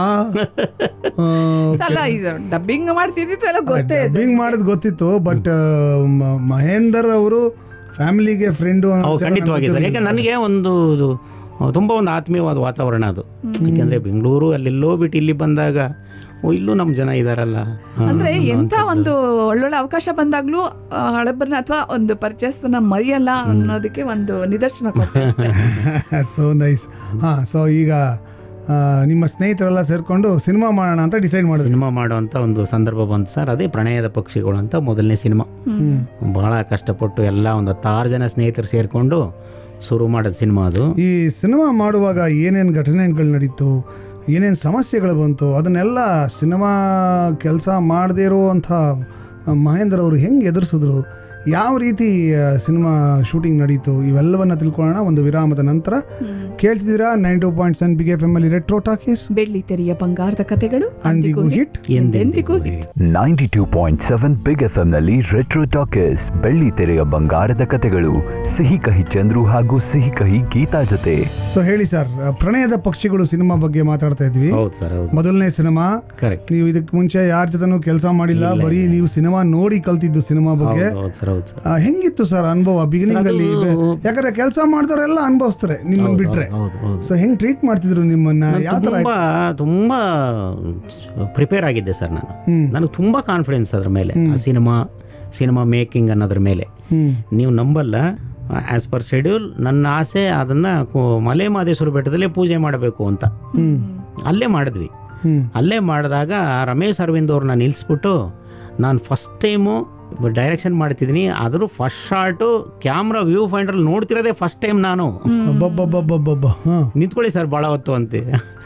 Speaker 3: ಅಲ್ಲ ಇದು ಡಬ್ಬಿಂಗ್ ಮಾಡ್ತಿದ್ದಿತ್ತು ಎಲ್ಲ ಗೊತ್ತೇ ಇದೆ
Speaker 2: ಡಬ್ಬಿಂಗ್ ಮಾಡೋದು ಗೊತ್ತಿತ್ತು ಬಟ್ ಮಹೇಂದರ್ ಅವರು ಫ್ಯಾಮಿಲಿಗೆ ಫ್ರೆಂಡು
Speaker 4: ಹೌದು ಖಂಡಿತವಾಗಿ ಸರ್ ಯಾಕೆ ನನಗೆ ಒಂದು ಇದು, ತುಂಬ ಒಂದು ಆತ್ಮೀಯವಾದ ವಾತಾವರಣ ಅದು ಯಾಕೆಂದರೆ ಬೆಂಗಳೂರು ಅಲ್ಲೆಲ್ಲೋ ಬಿಟ್ಟು ಇಲ್ಲಿ ಬಂದಾಗ ಓ ಇಲ್ಲೂ ನಮ್ಮ ಜನ ಇದಾರಲ್ಲ ಹಾ,
Speaker 3: ಅಂದ್ರೆ ಎಂತ ಒಂದು ಒಳ್ಳೊಳ್ಳೆ ಅವಕಾಶ ಬಂದಾಗ್ಲೂ ಆ, ಹಳಬರನ್ನ ಅಥವಾ ಒಂದು ಪರ್ಚೇಸ್ನ ಮರೆಯಲ್ಲ ಅನ್ನೋದಕ್ಕೆ ಒಂದು ನಿದರ್ಶನ ಕೊಟ್ಟೆ ಅಷ್ಟೇ.
Speaker 2: ಸೊ ನೈಸ್ ಹಾ ಸೊ ಈಗ ಆ, ನಿಮ್ಮ ಸ್ನೇಹಿತರೆಲ್ಲ ಸೇರ್ಕೊಂಡು ಸಿನಿಮಾ ಮಾಡೋಣ ಅಂತ ಡಿಸೈಡ್ ಮಾಡಿದ್ವಿ
Speaker 4: ಸಿನಿಮಾ ಮಾಡುವಂಥ ಒಂದು ಸಂದರ್ಭ ಬಂತು ಸರ್ ಅದೇ ಪ್ರಣಯದ ಪಕ್ಷಿಗಳು ಅಂತ ಮೊದಲನೇ ಸಿನಿಮಾ ಭಾಳ ಕಷ್ಟಪಟ್ಟು ಎಲ್ಲ ಒಂದು ಹತ್ತಾರು ಜನ ಸ್ನೇಹಿತರು ಸೇರಿಕೊಂಡು ಶುರು ಮಾಡೋದು ಸಿನಿಮಾ ಅದು
Speaker 2: ಈ ಸಿನಿಮಾ ಮಾಡುವಾಗ ಏನೇನು ಘಟನೆಗಳು ನಡೀತು ಏನೇನು ಸಮಸ್ಯೆಗಳು ಬಂತು ಅದನ್ನೆಲ್ಲ ಸಿನಿಮಾ ಕೆಲಸ ಮಾಡದೇ ಇರುವಂಥ ಮಹೇಂದ್ರ ಅವರು ಹೆಂಗೆ ಎದುರಿಸಿದ್ರು ಯಾವ ರೀತಿ ಆ, ಸಿನಿಮಾ ಶೂಟಿಂಗ್ ನಡೀತು ಇವೆಲ್ಲವನ್ನ ತಿಳ್ಕೊಳ್ಳೋಣ ಒಂದು ವಿರಾಮದ ನಂತರ ಕೇಳ್ತಿದ್ದೀರಾ nine two point seven big F M ಅಲ್ಲಿ ರೆಟ್ರೋ ಟಾಕೀಸ್
Speaker 3: ಬೆಳ್ಳಿ ತೆರೆಯ ಬಂಗಾರದ ಕಥೆಗಳು
Speaker 2: ಅಂದಿಗೂ ಹಿಟ್
Speaker 3: ಎಂದೆಂದಿಗೂ hit
Speaker 1: ninety two point seven big F ಎಂನಲ್ಲಿ ರೆಟ್ರೋ ಟಾಕೀಸ್ ಬೆಳ್ಳಿ ತೆರೆಯ ಬಂಗಾರದ ಕತೆಗಳು ಸಿಹಿ ಕಹಿ ಚಂದ್ರು ಹಾಗೂ ಸಿಹಿ ಕಹಿ ಗೀತಾ ಜೊತೆ
Speaker 2: ಸೊ ಹೇಳಿ ಸರ್ ಪ್ರಣಯದ ಪಕ್ಷಿಗಳು ಸಿನಿಮಾ ಬಗ್ಗೆ ಮಾತಾಡ್ತಾ ಇದ್ವಿ
Speaker 4: ಹೌದು ಸರ್ ಹೌದು
Speaker 2: ಮೊದಲನೇ ಸಿನಿಮಾ
Speaker 4: ಕರೆಕ್ಟ್
Speaker 2: ನೀವು ಇದಕ್ಕೆ ಮುಂಚೆ ಯಾರ ಜೊತೆನೂ ಕೆಲಸ ಮಾಡಿಲ್ಲ ಬರೀ ನೀವು ಸಿನಿಮಾ ನೋಡಿ ಕಲ್ತಿದ್ದು ಸಿನಿಮಾ ಬಗ್ಗೆ
Speaker 4: ಹೌದು ಹೌದು ಸರ್ ಹೌದು ಸರ್
Speaker 2: ಆ, ಹೆಂಗಿತ್ತು ಸರ್ ಅನುಭವ ಬಿಗಿನಿಂಗ್ ಅಲ್ಲಿ ಯಾಕಂದ್ರೆ ಕೆಲಸ ಮಾಡಿದವರೆಲ್ಲ ಅನುಭವಿಸ್ತಾರೆ ನಿಮ್ಮನ್ನ ಬಿಟ್ರೆ
Speaker 4: ಹೌದು ಹೌದು
Speaker 2: ಸೊ ಹೆಂಗ್ ಟ್ರೀಟ್ ಮಾಡ್ತಿದ್ರು ನಿಮ್ಮನ್ನ ಯಾವ ತರ
Speaker 4: ತುಂಬ ತುಂಬ ಪ್ರಿಪೇರ್ ಆಗಿದ್ದೆ ಸರ್ ನಾನು ನನಗೆ ತುಂಬ ಕಾನ್ಫಿಡೆನ್ಸ್ ಅದ್ರ ಮೇಲೆ ಆ ಸಿನಿಮಾ ಸಿನಿಮಾ ಮೇಕಿಂಗ್ ಅನ್ನೋದ್ರ ಮೇಲೆ
Speaker 2: ಹ್ಮ್
Speaker 4: ನೀವು ನಂಬಲ್ಲ ಆ್ಯಸ್ ಪರ್ ಶೆಡ್ಯೂಲ್ ನನ್ನ ಆಸೆ ಅದನ್ನು ಮಲೆ ಮಾದೇಶ್ವರ ಬೆಟ್ಟದಲ್ಲೇ ಪೂಜೆ ಮಾಡಬೇಕು ಅಂತ ಅಲ್ಲೇ ಮಾಡಿದ್ವಿ
Speaker 2: ಹ್ಮ್
Speaker 4: ಅಲ್ಲೇ ಮಾಡಿದಾಗ ರಮೇಶ್ ಅರವಿಂದ್ ಅವ್ರನ್ನ ನಿಲ್ಲಿಸ್ಬಿಟ್ಟು ನಾನು ಫಸ್ಟ್ ಟೈಮು ಡೈರೆಕ್ಷನ್ ಮಾಡ್ತಿದ್ದೀನಿ ಆದರೂ ಫಸ್ಟ್ ಶಾರ್ಟು ಕ್ಯಾಮ್ರಾ ವ್ಯೂ ಫೈಂಡ್ರಲ್ಲಿ ನೋಡ್ತಿರೋದೇ ಫಸ್ಟ್ ಟೈಮ್ ನಾನು
Speaker 2: ಅಬ್ಬಬ್ಬಬ್ಬಬ್ಬಬ್ಬ ಹಾ
Speaker 4: ನಿಂತ್ಕೊಳ್ಳಿ ಸರ್ ಭಾಳ ಹೊತ್ತು ಅಂತೆ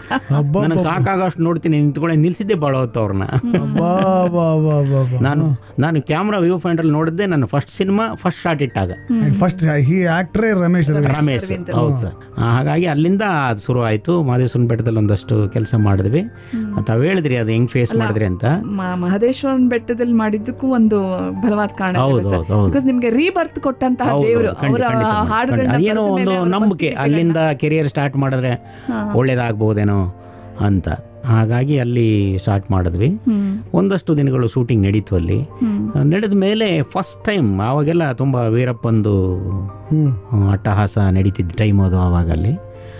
Speaker 2: ಅಬ್ಬಾ
Speaker 4: ನನಗೆ ಸಾಕಾಗೋಷ್ಟು ನೋಡ್ತೀನಿ ನಿಂತ್ಕೊಳ್ಳೆ ನಿಲ್ಸಿದ್ದೆ ಭಾಳ ಹೊತ್ತು ಅವ್ರನ್ನ
Speaker 2: ಅಬ್ಬಾ ಬಾ ಬಾ ಬಾ ಬಾ
Speaker 4: ನಾನು ನಾನು ಕ್ಯಾಮ್ರಾ ವ್ಯೂ ಫೈಂಡಲ್ಲಿ ನೋಡಿದ್ದೆ ನನ್ನ ಫಸ್ಟ್ ಸಿನಿಮಾ ಫಸ್ಟ್ ಶಾಟ್ ಇಟ್ಟಾಗ
Speaker 2: ಫಸ್ಟ್ ಈ ಆಕ್ಟ್ರೇ ರಮೇಶ್ ರವಿ
Speaker 4: ರಮೇಶ್ ಹೌದು ಸರ್ ಹಾಗಾಗಿ ಅಲ್ಲಿಂದ ಅದು ಶುರು ಆಯಿತು ಮಾದೇಶ್ವರನ ಬೆಟ್ಟದಲ್ಲಿ ಒಂದಷ್ಟು ಕೆಲಸ ಮಾಡಿದ್ವಿ ತಾವು ಹೇಳಿದ್ರಿ ಅದು ಹೆಂಗ್ ಫೇಸ್ ಮಾಡಿದ್ರಿ ಅಂತ
Speaker 3: ಮ- ಮಹದೇಶ್ವರನ್ ಬೆಟ್ಟದಲ್ಲಿ ಮಾಡಿದ್ದಕ್ಕೂ ಒಂದು ಬಲವಾದ ಕಾರಣ
Speaker 4: ಹೌದು, ಹೌದು, ಹೌದು.
Speaker 3: ಬಿಕಾಸ್ ನಿಮ್ಗೆ ರೀಬರ್ತ್ ಕೊಟ್ಟಂತಹ
Speaker 4: ಹೌದು,
Speaker 3: ದೇವರು
Speaker 4: ಖಂಡಿತ,
Speaker 3: ಅವರ
Speaker 4: ಖಂಡಿತ,
Speaker 3: ಹಾಡುಗಳನ್ನ
Speaker 4: ಖಂಡಿತ. ಏನೋ
Speaker 3: ಬರೆದ
Speaker 4: ಒಂದು
Speaker 3: ಮೇಲೆ ಅವರ
Speaker 4: ನಂಬಿಕೆ
Speaker 3: ಭಕ್ತಿಗಳನ್ನ-
Speaker 4: ಅಲ್ಲಿಂದ ಕೆರಿಯರ್ ಸ್ಟಾರ್ಟ್ ಮಾಡಿದ್ರೆ ಒಳ್ಳೇದಾಗ್ಬೋದೇನೋ ಅಂತ ಹಾಗಾಗಿ ಅಲ್ಲಿ ಸ್ಟಾರ್ಟ್ ಮಾಡಿದ್ವಿ ಒಂದಷ್ಟು ದಿನಗಳು ಶೂಟಿಂಗ್ ನಡೀತು ಅಲ್ಲಿ ನಡೆದ ಮೇಲೆ ಫಸ್ಟ್ ಟೈಮ್ ಆವಾಗೆಲ್ಲ ತುಂಬ ವೀರಪ್ಪಂದು
Speaker 2: ಹ್ಮ್
Speaker 4: ಆ, ಅಟ್ಟಹಾಸ ನಡೀತಿದ್ದ ಟೈಮ್ ಅದು ಆವಾಗ ಅಲ್ಲಿ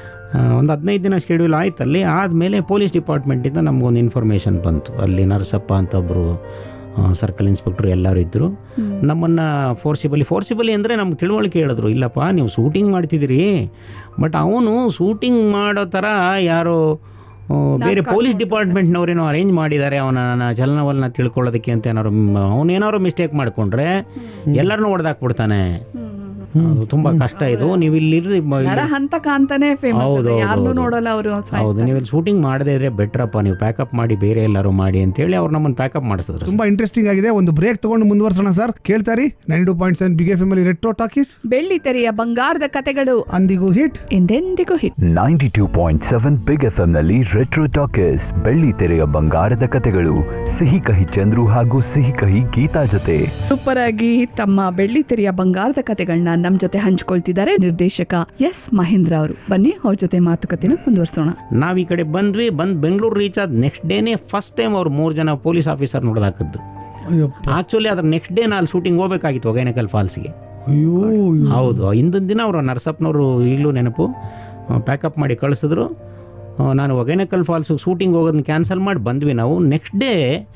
Speaker 4: ಒಂದು ಹದಿನೈದು ದಿನ ಶೆಡ್ಯೂಲ್ ಆಯ್ತು ಅಲ್ಲಿ ಆದಮೇಲೆ ಪೊಲೀಸ್ ಡಿಪಾರ್ಟ್ಮೆಂಟಿಂದ ನಮಗೊಂದು ಇನ್ಫಾರ್ಮೇಷನ್ ಬಂತು ಅಲ್ಲಿ ನರಸಪ್ಪ ಅಂತ ಒಬ್ಬರು ಸರ್ಕಲ್ ಇನ್ಸ್ಪೆಕ್ಟ್ರು ಎಲ್ಲರೂ ಇದ್ದರು ನಮ್ಮನ್ನು ಫೋರ್ಸಿಬಲಿ ಫೋರ್ಸಿಬಲಿ ಅಂದರೆ ನಮ್ಗೆ ತಿಳುವಳಿಕೆ ಹೇಳಿದ್ರು ಇಲ್ಲಪ್ಪ ನೀವು ಶೂಟಿಂಗ್ ಮಾಡ್ತಿದ್ದೀರಿ ಬಟ್ ಅವನು ಶೂಟಿಂಗ್ ಮಾಡೋ ಥರ ಯಾರೋ ಆ, ಬೇರೆ ಪೊಲೀಸ್ ಡಿಪಾರ್ಟ್ಮೆಂಟ್ನವ್ರೇನೋ ಅರೇಂಜ್ ಮಾಡಿದ್ದಾರೆ ಅವನ ಚಲನವಲನ ತಿಳ್ಕೊಳ್ಳೋದಕ್ಕೆ ಅಂತ ಏನಾದ್ರು ಅವನೇನಾದ್ರು ಮಿಸ್ಟೇಕ್ ಮಾಡಿಕೊಂಡ್ರೆ ಎಲ್ಲರನ್ನೂ ಹೊಡೆದಾಕ್ಬಿಡ್ತಾನೆ ಅದು ತುಂಬ ಕಷ್ಟ ಇದು ನೀವು ಇಲ್ಲಿ
Speaker 3: ನರ ಹಂತಕ ಅಂತಾನೆ ಫೇಮಸ್
Speaker 4: ಹೌದು, ಹೌದು,
Speaker 3: ಯಾರನ್ನೂ
Speaker 4: ಹೌದು.
Speaker 3: ನೋಡಲ್ಲ ಅವರು
Speaker 4: ಹೌದು ನೀವು ಇಲ್ಲಿ ಶೂಟಿಂಗ್ ಮಾಡದೇ ಇದ್ರೆ ಬೆಟ್ರಪ್ಪ ನೀವು ಪ್ಯಾಕಪ್ ಮಾಡಿ ಬೇರೆ ಎಲ್ಲರೂ ಮಾಡಿ ಅಂತೇಳಿ ಅವ್ರು ನಮ್ಮನ್ನು ಪ್ಯಾಕಪ್ ಮಾಡಿಸಿದ್ರು
Speaker 2: ತುಂಬಾ ಇಂಟ್ರೆಸ್ಟಿಂಗ್ ಆಗಿದೆ ಒಂದು ಬ್ರೇಕ್ ತಗೊಂಡು ಮುಂದುವರ್ಸೋಣ ಸರ್ ಕೇಳ್ತಾರಿ nine two point seven big family retro talkies
Speaker 3: ಬೆಳ್ಳಿ ತೆರೆಯ ಬಂಗಾರದ ಕತೆಗಳು
Speaker 2: ಅಂದಿಗೂ ಹಿಟ್
Speaker 3: ಎಂದೆಂದಿಗೂ hit
Speaker 1: ninety two point seven big F ನಲ್ಲಿ ರೆಟ್ರೋ ಟಾಕೀಸ್ ಬೆಳ್ಳಿ ತೆರೆಯ ಬಂಗಾರದ ಕತೆಗಳು ಸಿಹಿ ಕಹಿ ಚಂದ್ರು ಹಾಗೂ ಸಿಹಿ ಕಹಿ ಗೀತಾ ಜೊತೆ
Speaker 3: ಸೂಪರ್ ಆಗಿ ತಮ್ಮ ಬೆಳ್ಳಿ ತೆರೆಯ ಬಂಗಾರದ ಕತೆಗಳನ್ನ ನಮ್ ಜೊತೆ ಹಂಚ್ಕೊಳ್ತಿದ್ದಾರೆ ನಿರ್ದೇಶಕ ಎಸ್ ಮಹೇಂದ್ರ ಅವರು ಬನ್ನಿ ಅವ್ರ ಜೊತೆ ಮಾತುಕತೆನ ಮುಂದುವರ್ಸೋಣ
Speaker 4: ನಾವು ಈ ಕಡೆ ಬಂದ್ವಿ ಬಂದು ಬೆಂಗಳೂರು ರೀಚ್ ಆದ ನೆಕ್ಸ್ಟ್ ಡೇನೇ ಫಸ್ಟ್ ಟೈಮ್ ಅವ್ರು ಮೂರು ಜನ ಪೊಲೀಸ್ ಆಫೀಸರ್ ನೋಡ್ದಾಕದ್ದು
Speaker 2: ಅಯ್ಯಪ್ಪ
Speaker 4: ಆ್ಯಕ್ಚುಲಿ ಅದ್ರ ನೆಕ್ಸ್ಟ್ ಡೇ ನಾನು ಶೂಟಿಂಗ್ ಹೋಗ್ಬೇಕಾಗಿತ್ತು ಒಗೈನಕಲ್ ಫಾಲ್ಸ್ಗೆ
Speaker 2: ಅಯ್ಯೋ
Speaker 4: ಹೌದು ಹಿಂದಿನ ದಿನ ಅವರು ನರಸಪ್ಪನವರು ಈಗಲೂ ನೆನಪು ಪ್ಯಾಕಪ್ ಮಾಡಿ ಕಳಿಸಿದ್ರು ಆ, ನಾನು ಒಗೈನಕಲ್ ಫಾಲ್ಸ್ಗೆ ಶೂಟಿಂಗ್ ಹೋಗೋದನ್ನ ಕ್ಯಾನ್ಸಲ್ ಮಾಡಿ ಬಂದ್ವಿ ನಾವು ನೆಕ್ಸ್ಟ್ ಡೇ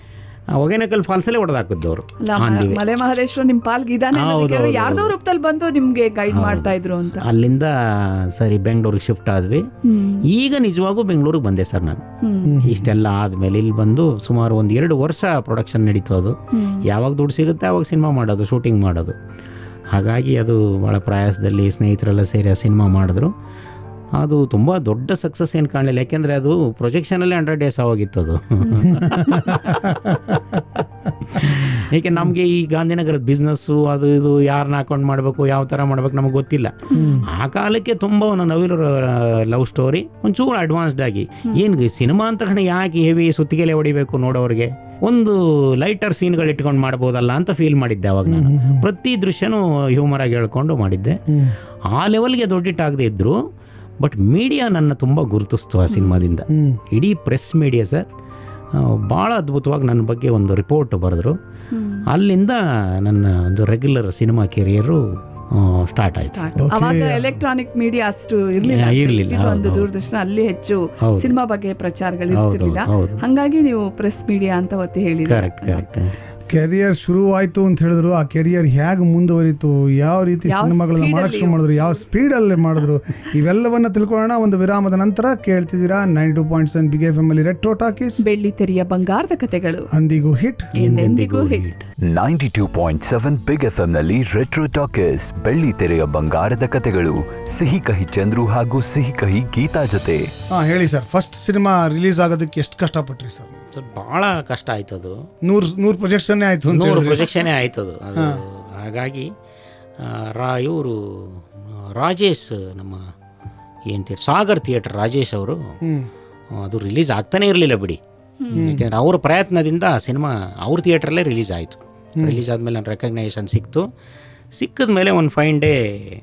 Speaker 4: ಒಗೈನಕಲ್ ಫಾಲ್ಸಲ್ಲೇ ಹೊಡೆದಾಕಿದ್ದು ಅವರು
Speaker 3: ಅಲ್ಲ ಮ- ಮಲೆ ಮಹದೇಶ್ವರ ನಿಮ್ ಪಾಲ್ಗೆ ಇದಾನೆ
Speaker 4: ಹೌದು, ಹೌದು,
Speaker 3: ಯಾರ್ದೋ ರೂಪದಲ್ಲಿ ಬಂದು ನಿಮ್ಗೆ ಗೈಡ್ ಮಾಡ್ತಾ ಇದ್ರು ಅಂತ
Speaker 4: ಅಲ್ಲಿಂದ ಸರಿ ಬೆಂಗಳೂರಿಗೆ ಶಿಫ್ಟ್ ಆದ್ವಿ ಈಗ ನಿಜವಾಗೂ ಬೆಂಗಳೂರಿಗೆ ಬಂದೆ ಸರ್ ನಾನು ಇಷ್ಟೆಲ್ಲ ಆದಮೇಲೆ ಇಲ್ಲಿ ಬಂದು ಸುಮಾರು ಒಂದು ಎರಡು ವರ್ಷ ಪ್ರೊಡಕ್ಷನ್ ನಡೀತು ಅದು ಯಾವಾಗ ದುಡ್ಡು ಸಿಗುತ್ತೆ ಆವಾಗ ಸಿನಿಮಾ ಮಾಡೋದು ಶೂಟಿಂಗ್ ಮಾಡೋದು ಹಾಗಾಗಿ ಅದು ಭಾಳ ಪ್ರಯಾಸದಲ್ಲಿ ಸ್ನೇಹಿತರೆಲ್ಲ ಸೇರಿ ಆ ಸಿನಿಮಾ ಮಾಡಿದ್ರು ಅದು ತುಂಬ ದೊಡ್ಡ ಸಕ್ಸಸ್ ಏನು ಕಾಣಲಿಲ್ಲ ಯಾಕೆಂದರೆ ಅದು ಪ್ರೊಜೆಕ್ಷನಲ್ಲೇ ಹಂಡ್ರೆಡ್ ಡೇಸ್ ಆಗೋಗಿತ್ತು ಅದು ಏಕೆ ನಮಗೆ ಈ ಗಾಂಧಿನಗರದ ಬಿಸ್ನೆಸ್ಸು ಅದು ಇದು ಯಾರನ್ನ ಹಾಕೊಂಡು ಮಾಡಬೇಕು ಯಾವ ಥರ ಮಾಡ್ಬೇಕು ನಮಗೆ ಗೊತ್ತಿಲ್ಲ ಆ ಕಾಲಕ್ಕೆ ತುಂಬ ಒಂದು ನವಿಲು ಲವ್ ಸ್ಟೋರಿ ಒಂಚೂರು ಅಡ್ವಾನ್ಸ್ಡ್ ಆಗಿ ಏನು ಸಿನಿಮಾ ಅಂತ ತಕ್ಷಣ ಯಾಕೆ ಹೆವಿ ಸುತ್ತಿಗೆಲೆ ಹೊಡಿಬೇಕು ನೋಡೋರಿಗೆ ಒಂದು ಲೈಟರ್ ಸೀನ್ಗಳು ಇಟ್ಕೊಂಡು ಮಾಡ್ಬೋದಲ್ಲ ಅಂತ ಫೀಲ್ ಮಾಡಿದ್ದೆ ಅವಾಗ ನಾನು ಪ್ರತಿ ದೃಶ್ಯನೂ ಹ್ಯೂಮರ್ ಆಗಿ ಹೇಳ್ಕೊಂಡು ಮಾಡಿದ್ದೆ ಆ ಲೆವೆಲ್ಗೆ ದೊಡ್ಡಿಟ್ಟಾಗದೇ ಇದ್ದರು ಬಟ್ ಮೀಡಿಯಾ ನನ್ನ ತುಂಬ ಗುರುತಿಸ್ತು ಆ ಸಿನಿಮಾದಿಂದ ಇಡೀ ಪ್ರೆಸ್ ಮೀಡಿಯಾ ಸರ್ ಭಾಳ ಅದ್ಭುತವಾಗಿ ನನ್ನ ಬಗ್ಗೆ ಒಂದು ರಿಪೋರ್ಟ್ ಬರೆದ್ರು ಅಲ್ಲಿಂದ ನನ್ನ ಒಂದು ರೆಗ್ಯುಲರ್ ಸಿನಿಮಾ ಕೆರಿಯರು ಸ್ಟಾರ್ಟ್ ಆಯ್ತು
Speaker 3: ಅವಾಗ ಎಲೆಕ್ಟ್ರಾನಿಕ್ ಮೀಡಿಯಾ ಅಷ್ಟು ಇರ್ಲಿಲ್ಲ
Speaker 4: ಯಾ, ಇರ್ಲಿಲ್ಲ,
Speaker 3: ಇದು ಒಂದು
Speaker 4: ಹೌದು,
Speaker 3: ದೂರದರ್ಶನ ಅಲ್ಲಿ ಹೆಚ್ಚು
Speaker 4: ಹೌದು.
Speaker 3: ಸಿನಿಮಾ ಬಗ್ಗೆ ಪ್ರಚಾರಗಳು ಇರ್ತಿರ್ಲಿಲ್ಲ
Speaker 4: ಹೌದು.
Speaker 3: ಹಂಗಾಗಿ ನೀವು ಪ್ರೆಸ್ ಮೀಡಿಯಾ ಅಂತ ಒತ್ತಿ ಹೇಳಿದ್ರಿ
Speaker 4: ಕರೆಕ್ಟ್ ಕರೆಕ್ಟ್
Speaker 2: ಕೆರಿಯರ್ ಶುರು ಆಯ್ತು ಅಂತ ಹೇಳಿದ್ರು ಆ ಕೆರಿಯರ್ ಹೇಗೆ ಮುಂದುವರಿತು ಯಾವ ರೀತಿ
Speaker 3: ಯಾವ
Speaker 2: ಸಿನಿಮಾಗಳನ್ನ
Speaker 3: speed
Speaker 2: ಮಾಡಕ್ ಶುರು
Speaker 3: ಅಲ್ಲಿ
Speaker 2: ಮಾಡಿದ್ರು ಯಾವ ಸ್ಪೀಡಲ್ಲಿ ಮಾಡಿದ್ರು ಇವೆಲ್ಲವನ್ನ ತಿಳ್ಕೊಳ್ಳೋಣ ಒಂದು ವಿರಾಮದ ನಂತರ ಕೇಳ್ತಿದ್ದೀರಾ nine two point seven big family retro talkies
Speaker 3: ಬೆಳ್ಳಿ ತೆರೆಯ ಬಂಗಾರದ ಕತೆಗಳು
Speaker 2: ಅಂದಿಗೂ ಹಿಟ್
Speaker 3: ಎಂದೆಂದಿಗೂ hit
Speaker 1: ninety two point seven big F ನಲ್ಲಿ ರೆಟ್ರೋ ಟಾಕೀಸ್ ಬೆಳ್ಳಿ ತೆರೆಯ ಬಂಗಾರದ ಕತೆಗಳು ಸಿಹಿ ಕಹಿ ಚಂದ್ರು ಹಾಗೂ ಸಿಹಿ ಕಹಿ ಗೀತಾ ಜೊತೆ
Speaker 2: ಹಾ ಹೇಳಿ ಸರ್ ಫಸ್ಟ್ ಸಿನಿಮಾ ರಿಲೀಸ್ ಆಗೋದಕ್ಕೆ ಎಷ್ಟು ಕಷ್ಟಪಟ್ರಿ ಸರ್
Speaker 4: ಸರ್ ಭಾಳ ಕಷ್ಟ ಆಯ್ತು ಅದು
Speaker 2: ನೂರ್ ನೂರ್ ಪ್ರೊಜೆಕ್ಷನ್ ಆಯ್ತು ಅಂತ
Speaker 4: ನೂರು
Speaker 2: ಹೇಳಿದ್ರಿ.
Speaker 4: ಪ್ರೊಜೆಕ್ಷನೇ ಆಯ್ತು ಅದು ಅದು ಹಾಗಾಗಿ ಆ, ರಾ ಇವರು ರಾಜೇಶ್ ನಮ್ಮ ಏನಂತೀರಿ ಸಾಗರ್ ಥಿಯೇಟರ್ ರಾಜೇಶ್ ಅವರು
Speaker 2: ಹ್ಮ್
Speaker 4: ಅದು ರಿಲೀಸ್ ಆಗ್ತಾನೆ ಇರಲಿಲ್ಲ ಬಿಡಿ ಯಾಕೆಂದರೆ ಅವರ ಪ್ರಯತ್ನದಿಂದ ಸಿನಿಮಾ ಅವ್ರ ಥಿಯೇಟ್ರಲ್ಲೇ ರಿಲೀಸ್ ಆಯಿತು ರಿಲೀಸ್ ಆದಮೇಲೆ ನನ್ನ ರೆಕಗ್ನೈಸೇಷನ್ ಸಿಕ್ತು ಸಿಕ್ಕಿದ ಮೇಲೆ ಒಂದು ಫೈನ್ ಡೇ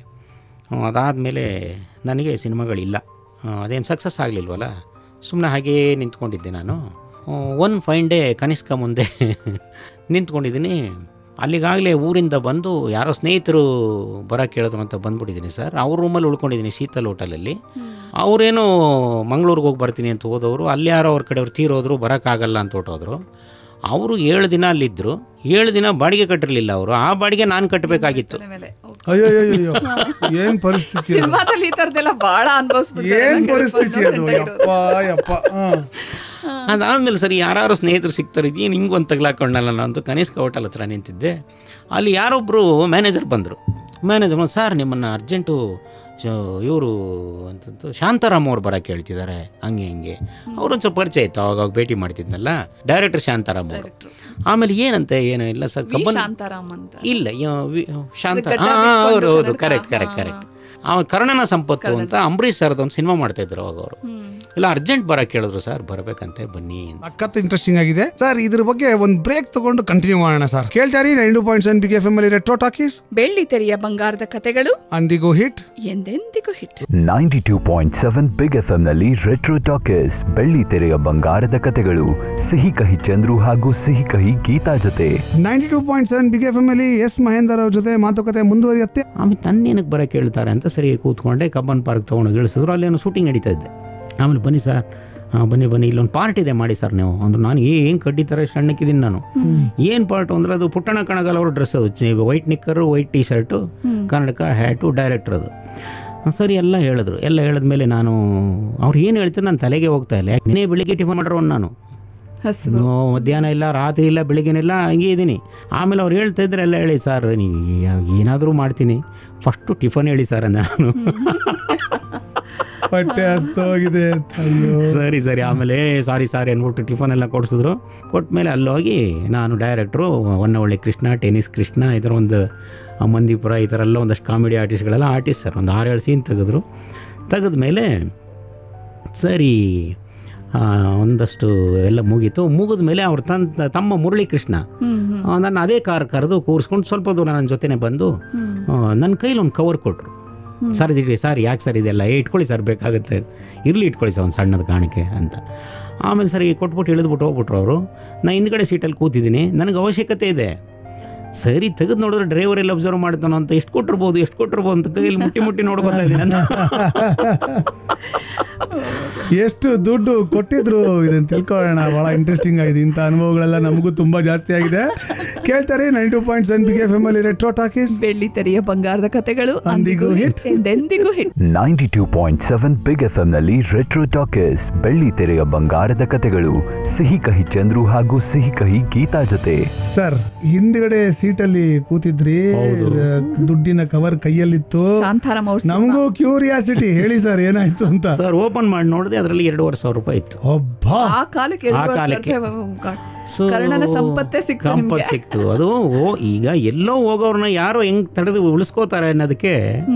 Speaker 4: ಅದಾದಮೇಲೆ ನನಗೆ ಸಿನಿಮಾಗಳಿಲ್ಲ ಅದೇನು ಸಕ್ಸಸ್ ಆಗಲಿಲ್ವಲ್ಲ ಸುಮ್ಮನೆ ಹಾಗೇ ನಿಂತ್ಕೊಂಡಿದ್ದೆ ನಾನು ಒನ್ ಫೈನ್ ಡೇ ಕನಿಷ್ಕ ಮುಂದೆ ನಿಂತ್ಕೊಂಡಿದ್ದೀನಿ ಅಲ್ಲಿಗಾಗಲೇ ಊರಿಂದ ಬಂದು ಯಾರೋ ಸ್ನೇಹಿತರು ಬರೋಕ್ಕೆ ಕೇಳಿದ್ರು ಅಂತ ಬಂದ್ಬಿಟ್ಟಿದ್ದೀನಿ ಸರ್ ಅವ್ರ ರೂಮಲ್ಲಿ ಉಳ್ಕೊಂಡಿದ್ದೀನಿ ಶೀತಲ್ ಹೋಟೆಲಲ್ಲಿ ಅವರೇನು ಮಂಗಳೂರಿಗೆ ಹೋಗಿ ಬರ್ತೀನಿ ಅಂತ ಹೋದವರು ಅಲ್ಲಿ ಯಾರೋ ಅವ್ರ ಕಡೆಯವ್ರು ತೀರೋದ್ರು ಬರೋಕ್ಕಾಗಲ್ಲ ಅಂತ ಹೊಟ್ಟೋದ್ರು ಅವರು ಏಳು ದಿನ ಅಲ್ಲಿದ್ದರು ಏಳು ದಿನ ಬಾಡಿಗೆ ಕಟ್ಟಿರಲಿಲ್ಲ ಅವರು ಆ ಬಾಡಿಗೆ ನಾನು ಕಟ್ಟಬೇಕಾಗಿತ್ತು
Speaker 3: ಮೇಲೆ
Speaker 2: ಅಯ್ಯೋ ಅಯ್ಯೋ ಅಯ್ಯೋ ಏನ್ ಪರಿಸ್ಥಿತಿ ಅದು?
Speaker 3: ಸಿನಿಮಾದಲ್ಲಿ ಈ ತರದೆಲ್ಲ ಬಹಳ ಅನ್ಭವಿಸ್ಬಿಡ್ತಾರೆ
Speaker 2: ಏನ್
Speaker 3: ನಂಗೆ
Speaker 2: ಪರಿಸ್ಥಿತಿ ಅದು
Speaker 3: innocent ಆಗಿರೋದು.
Speaker 2: ಯಪ್ಪ ಯಪ್ಪ ಹಾ
Speaker 4: ಅದಾದಮೇಲೆ ಸರಿ ಯಾರು ಸ್ನೇಹಿತರು ಸಿಗ್ತಾರೆ ಏನು ಹಿಂಗೆ ಒಂದು ತಗ್ಲಾಕೊಂಡಲ್ಲ ನಾನು ಅಂತ ಕನಿಷ್ಕ ಹೋಟೆಲ್ ಹತ್ರ ನಿಂತಿದ್ದೆ ಅಲ್ಲಿ ಯಾರೊಬ್ಬರು ಮ್ಯಾನೇಜರ್ ಬಂದರು ಮ್ಯಾನೇಜರ್ ಬಂದು ಸರ್ ನಿಮ್ಮನ್ನು ಅರ್ಜೆಂಟು ಇವರು ಅಂತಂದು ಶಾಂತಾರಾಮ್ ಅವ್ರು ಬರೋಕ್ಕೆ ಹೇಳ್ತಿದ್ದಾರೆ ಹಂಗೆ ಹಿಂಗೆ ಅವ್ರೊಂದು ಸ್ವಲ್ಪ ಪರಿಚಯ ಇತ್ತು ಅವಾಗ ಅವಾಗ ಭೇಟಿ ಮಾಡ್ತಿದ್ನಲ್ಲ ಡೈರೆಕ್ಟರ್ ಶಾಂತಾರಾಮ್ ಅವರು ಆಮೇಲೆ ಏನಂತೆ ಏನು ಇಲ್ಲ ಸರ್
Speaker 3: ವಿ
Speaker 4: ಕಬ್ಬನ್
Speaker 3: ಶಾಂತಾರಾಮ್ ಅಂತ
Speaker 4: ಇಲ್ಲ ಯ- ವಿ- ಶಾಂತ
Speaker 3: ಗಡ್ಡ
Speaker 4: ಹಾಂ
Speaker 3: ಬಿಟ್ಕೊಂಡು
Speaker 4: ಹೌದು ಹೌದು
Speaker 3: ಕನ್ನಡಕ,
Speaker 4: ಕರೆಕ್ಟ್ ಕರೆಕ್ಟ್
Speaker 3: ಹಾ,
Speaker 4: ಕರೆಕ್ಟ್ ಅವ ಕರ್ಣನ ಸಂಪತ್ತು ಅಂತ ಅಂಬರೀಷ್ ಸರ್ದು ಒಂದು ಸಿನಿಮಾ ಮಾಡ್ತಾ ಇದ್ರು ಅವಾಗ ಅವರು
Speaker 3: ಹ್ಮ್
Speaker 4: ಇಲ್ಲ ಅರ್ಜೆಂಟ್ ಬರಕ್ಕೆ ಹೇಳಿದ್ರು ಸರ್ ಬರಬೇಕಂತೆ ಬನ್ನಿ ಅಂತ
Speaker 2: ಸಖತ್ ಇಂಟ್ರೆಸ್ಟಿಂಗ್ ಆಗಿದೆ ಸರ್ ಇದ್ರ ಬಗ್ಗೆ ಒಂದು ಬ್ರೇಕ್ ತಗೊಂಡು ಕಂಟಿನ್ಯೂ ಮಾಡೋಣ ಸರ್ ಕೇಳ್ತಾರಿ nine two point seven B F M ಅಲ್ಲಿ ರೆಟ್ರೋ ಟಾಕೀಸ್
Speaker 3: ಬೆಳ್ಳಿ ತೆರೆಯ ಬಂಗಾರದ ಕತೆಗಳು
Speaker 2: ಅಂದಿಗೂ ಹಿಟ್
Speaker 3: ಎಂದೆಂದಿಗೂ hit
Speaker 1: ninety two point seven big F ಎಂನಲ್ಲಿ ರೆಟ್ರೋ ಟಾಕೀಸ್ ಬೆಳ್ಳಿ ತೆರೆಯ ಬಂಗಾರದ ಕತೆಗಳು ಸಿಹಿ ಕಹಿ ಚಂದ್ರು ಹಾಗೂ ಸಿಹಿ ಕಹಿ ಗೀತಾ ಜೊತೆ
Speaker 2: ninety two point seven B F M ಅಲ್ಲಿ ಎಸ್ ಮಹೇಂದರ್ ಅವ್ರ ಜೊತೆ ಮಾತುಕತೆ ಮುಂದುವರಿಯುತ್ತೆ
Speaker 4: ಆಮೇಲೆ ನನ್ನೇನಕ್ಕೆ ಬರೋಕ್ಕೆ ಹೇಳ್ತಾರೆ ಅಂತ ಸರಿ ಕೂತ್ಕೊಂಡೆ ಕಬ್ಬನ್ ಪಾರ್ಕ್ ತೊಗೊಂಡು ಇಳಿಸಿದ್ರು ಅಲ್ಲೇನೋ ಶೂಟಿಂಗ್ ನಡೀತಾ ಇದ್ದೆ ಆಮೇಲೆ ಬನ್ನಿ ಸರ್ ಹಾಂ ಬನ್ನಿ ಬನ್ನಿ ಇಲ್ಲೊಂದು ಪಾರ್ಟ್ ಇದೆ ಮಾಡಿ ಸರ್ ನೀವು ಅಂದ್ರೆ ನಾನು ಏನು ಕಡ್ಡಿ ಥರ ಸಣ್ಣಕ್ಕಿದ್ದೀನಿ ನಾನು ಏನು ಪಾರ್ಟು ಅಂದ್ರೆ ಅದು ಪುಟ್ಟಣ ಕಣಗಲ್ ಅವ್ರ ಡ್ರೆಸ್ ಅದು white knicker white tee shirt ಕನ್ನಡಕ ಹ್ಯಾಟು ಡೈರೆಕ್ಟರ್ ಅದು ಆ, ಸರಿ ಎಲ್ಲ ಹೇಳಿದ್ರು ಎಲ್ಲ ಹೇಳಿದ್ಮೇಲೆ ನಾನು ಅವ್ರು ಏನು ಹೇಳ್ತಾರೆ ನನ್ನ ತಲೆಗೆ ಹೋಗ್ತಾ ಇಲ್ಲ ಯಾಕೆ ನೀನೇ ಬೆಳಿಗ್ಗೆ ಟಿಫನ್ ಮಾಡೋರು ನಾನು
Speaker 3: ಹಸು
Speaker 4: ನೋ, ಮಧ್ಯಾಹ್ನ ಇಲ್ಲ ರಾತ್ರಿ ಇಲ್ಲ ಬೆಳಿಗ್ಗೆನಿಲ್ಲ ಹಂಗೆ ಇದ್ದೀನಿ ಆಮೇಲೆ ಅವ್ರು ಹೇಳ್ತಾ ಇದ್ರೆ ಎಲ್ಲ ಹೇಳಿ ಸರ್ ನೀವು ಏನಾದರೂ ಮಾಡ್ತೀನಿ ಫಸ್ಟು ಟಿಫನ್ ಹೇಳಿ ಸರ್ ಅಂದೆ ನಾನು
Speaker 2: ಹೊಟ್ಟೆ ಹಸ್ತೋಗಿದೆ ಅಯ್ಯೋ
Speaker 4: ಸರಿ ಸರಿ ಆಮೇಲೆ ಸಾರಿ ಸಾರಿ ಅಂದ್ಬಿಟ್ಟು ಟಿಫನ್ ಎಲ್ಲ ಕೊಡಿಸಿದ್ರು ಕೊಟ್ಮೇಲೆ ಅಲ್ಲೋಗಿ ನಾನು ಡೈರೆಕ್ಟ್ರು ಹೊನ್ನವಳ್ಳಿ ಕೃಷ್ಣ ಟೆನಿಸ್ ಕೃಷ್ಣ ಈ ಥರ ಒಂದು ಮಂದಿಪುರ ಈ ಥರ ಎಲ್ಲ ಒಂದಷ್ಟು ಕಾಮಿಡಿ ಆರ್ಟಿಸ್ಟ್ಗಳೆಲ್ಲ ಆರ್ಟಿಸ್ಟ್ ಸರ್ ಒಂದು ಆರೇಳು ಸೀನ್ ತೆಗೆದ್ರು ತೆಗೆದ್ಮೇಲೆ ಸರಿ ಆ, ಒಂದಷ್ಟು ಎಲ್ಲ ಮುಗೀತು ಮುಗಿದ ಮೇಲೆ ಅವ್ರ ತನ್ ತಮ್ಮ ಮುರಳಿ ಕೃಷ್ಣ ಆ, ನನ್ನ ಅದೇ ಕಾರ್ ಕರೆದು ಕೂರಿಸ್ಕೊಂಡು ಸ್ವಲ್ಪ ದೂರ ನನ್ನ ಜೊತೆನೇ ಬಂದು ಆ, ನನ್ನ ಕೈಲಿ ಒಂದು ಕವರ್ ಕೊಟ್ಟರು ಸರ್ ಇದಿರಿ ಸರ್ ಯಾಕೆ ಸರ್ ಇದೆಲ್ಲ ಏ ಇಟ್ಕೊಳ್ಳಿ ಸರ್ ಬೇಕಾಗುತ್ತೆ ಇರಲಿ ಇಟ್ಕೊಳ್ಳಿ ಸರ್ ಒಂದು ಸಣ್ಣದ ಕಾಣಿಕೆ ಅಂತ ಆಮೇಲೆ ಸರಿ ಕೊಟ್ಬಿಟ್ಟು ಇಳಿದ್ಬಿಟ್ಟು ಹೋಗ್ಬಿಟ್ರು ಅವರು ನಾನು ಹಿಂದ್ಗಡೆ ಸೀಟಲ್ಲಿ ಕೂತಿದ್ದೀನಿ ನನಗೆ ಅವಶ್ಯಕತೆ ಇದೆ ಸರಿ ತೆಗೆದು ನೋಡಿದ್ರೆ ಡ್ರೈವರ್ ಎಲ್ಲ ಅಬ್ಸರ್ವ್ ಮಾಡ್ತಾನೋ ಅಂತ ಎಷ್ಟು ಕೊಟ್ಟಿರ್ಬೋದು ಎಷ್ಟು ಕೊಟ್ಟಿರ್ಬೋದು ಅಂತ ಕೈಯಲ್ಲಿ ಮುಟ್ಟಿ ಮುಟ್ಟಿ ನೋಡ್ಕೊತಾ ಇದ್ದೀನಿ ಅಂತ
Speaker 2: ಎಷ್ಟು ದುಡ್ಡು ಕೊಟ್ಟಿದ್ರು ಇದನ್ನ ತಿಳ್ಕೊಳ್ಳೋಣ ಬಹಳ ಇಂಟ್ರೆಸ್ಟಿಂಗ್ ಆಗಿದೆ ಇಂಥ ಅನುಭವಗಳೆಲ್ಲ ನಮಗೂ ತುಂಬಾ ಜಾಸ್ತಿ ಆಗಿದೆ ಕೇಳ್ತಾರೆ nine two point seven B F M ಅಲ್ಲಿ ರೆಟ್ರೋ ಟಾಕೀಸ್
Speaker 3: ಬೆಳ್ಳಿ ತೆರೆಯ ಬಂಗಾರದ ಕತೆಗಳು
Speaker 2: ಅಂದಿಗೂ
Speaker 3: ಅಂದಿಗೂ
Speaker 2: hit.
Speaker 3: ಹಿಟ್ ಎಂದೆಂದಿಗೂ hit
Speaker 1: ninety two point seven big F ಎಂನಲ್ಲಿ ರೆಟ್ರೋ ಟಾಕೀಸ್ ಬೆಳ್ಳಿ ತೆರೆಯ ಬಂಗಾರದ ಕತೆಗಳು ಸಿಹಿ ಕಹಿ ಚಂದ್ರು ಹಾಗೂ ಸಿಹಿ ಕಹಿ ಗೀತಾ ಜೊತೆ
Speaker 2: ಸರ್ ಹಿಂದ್ಗಡೆ ಸೀಟಲ್ಲಿ ಕೂತಿದ್ರಿ ದುಡ್ಡಿನ ಕವರ್ ಕೈಯಲ್ಲಿತ್ತು
Speaker 3: ಶಾಂತಾರಾಮ್ ಅವ್ರ
Speaker 2: ನಮಗೂ ಕ್ಯೂರಿಯಾಸಿಟಿ ಹೇಳಿ ಸರ್ ಏನಾಯ್ತು ಅಂತ
Speaker 4: ಸರ್ ಓಪನ್ ಮಾಡಿ ನೋಡಿದೆ ಅದರಲ್ಲಿ ಎರಡೂವರೆ ಸಾವಿರ ರೂಪಾಯಿ ಇತ್ತು
Speaker 2: ಒಬ್ಬ
Speaker 3: ಆ ಕಾಲಕ್ಕೆ
Speaker 4: ಆ
Speaker 3: ಎರಡು
Speaker 4: ಕಾಲಕ್ಕೆ.
Speaker 3: ವರ್ಷಕ್ಕೆ
Speaker 4: ಸೊ
Speaker 3: ಕರ್ಣನ ಸಂಪತ್ತೇ ಸಿಕ್ತು
Speaker 4: ಸಂಪತ್ತು
Speaker 3: ನಿಮ್ಗೆ
Speaker 4: ಸಿಕ್ತು ಅದು ಓ ಈಗ ಎಲ್ಲೋ ಹೋಗೋರ್ನ ಯಾರೋ ಹೆಂಗ್ ತಡೆದು ಉಳಿಸ್ಕೋತಾರೆ ಅನ್ನೋದಕ್ಕೆ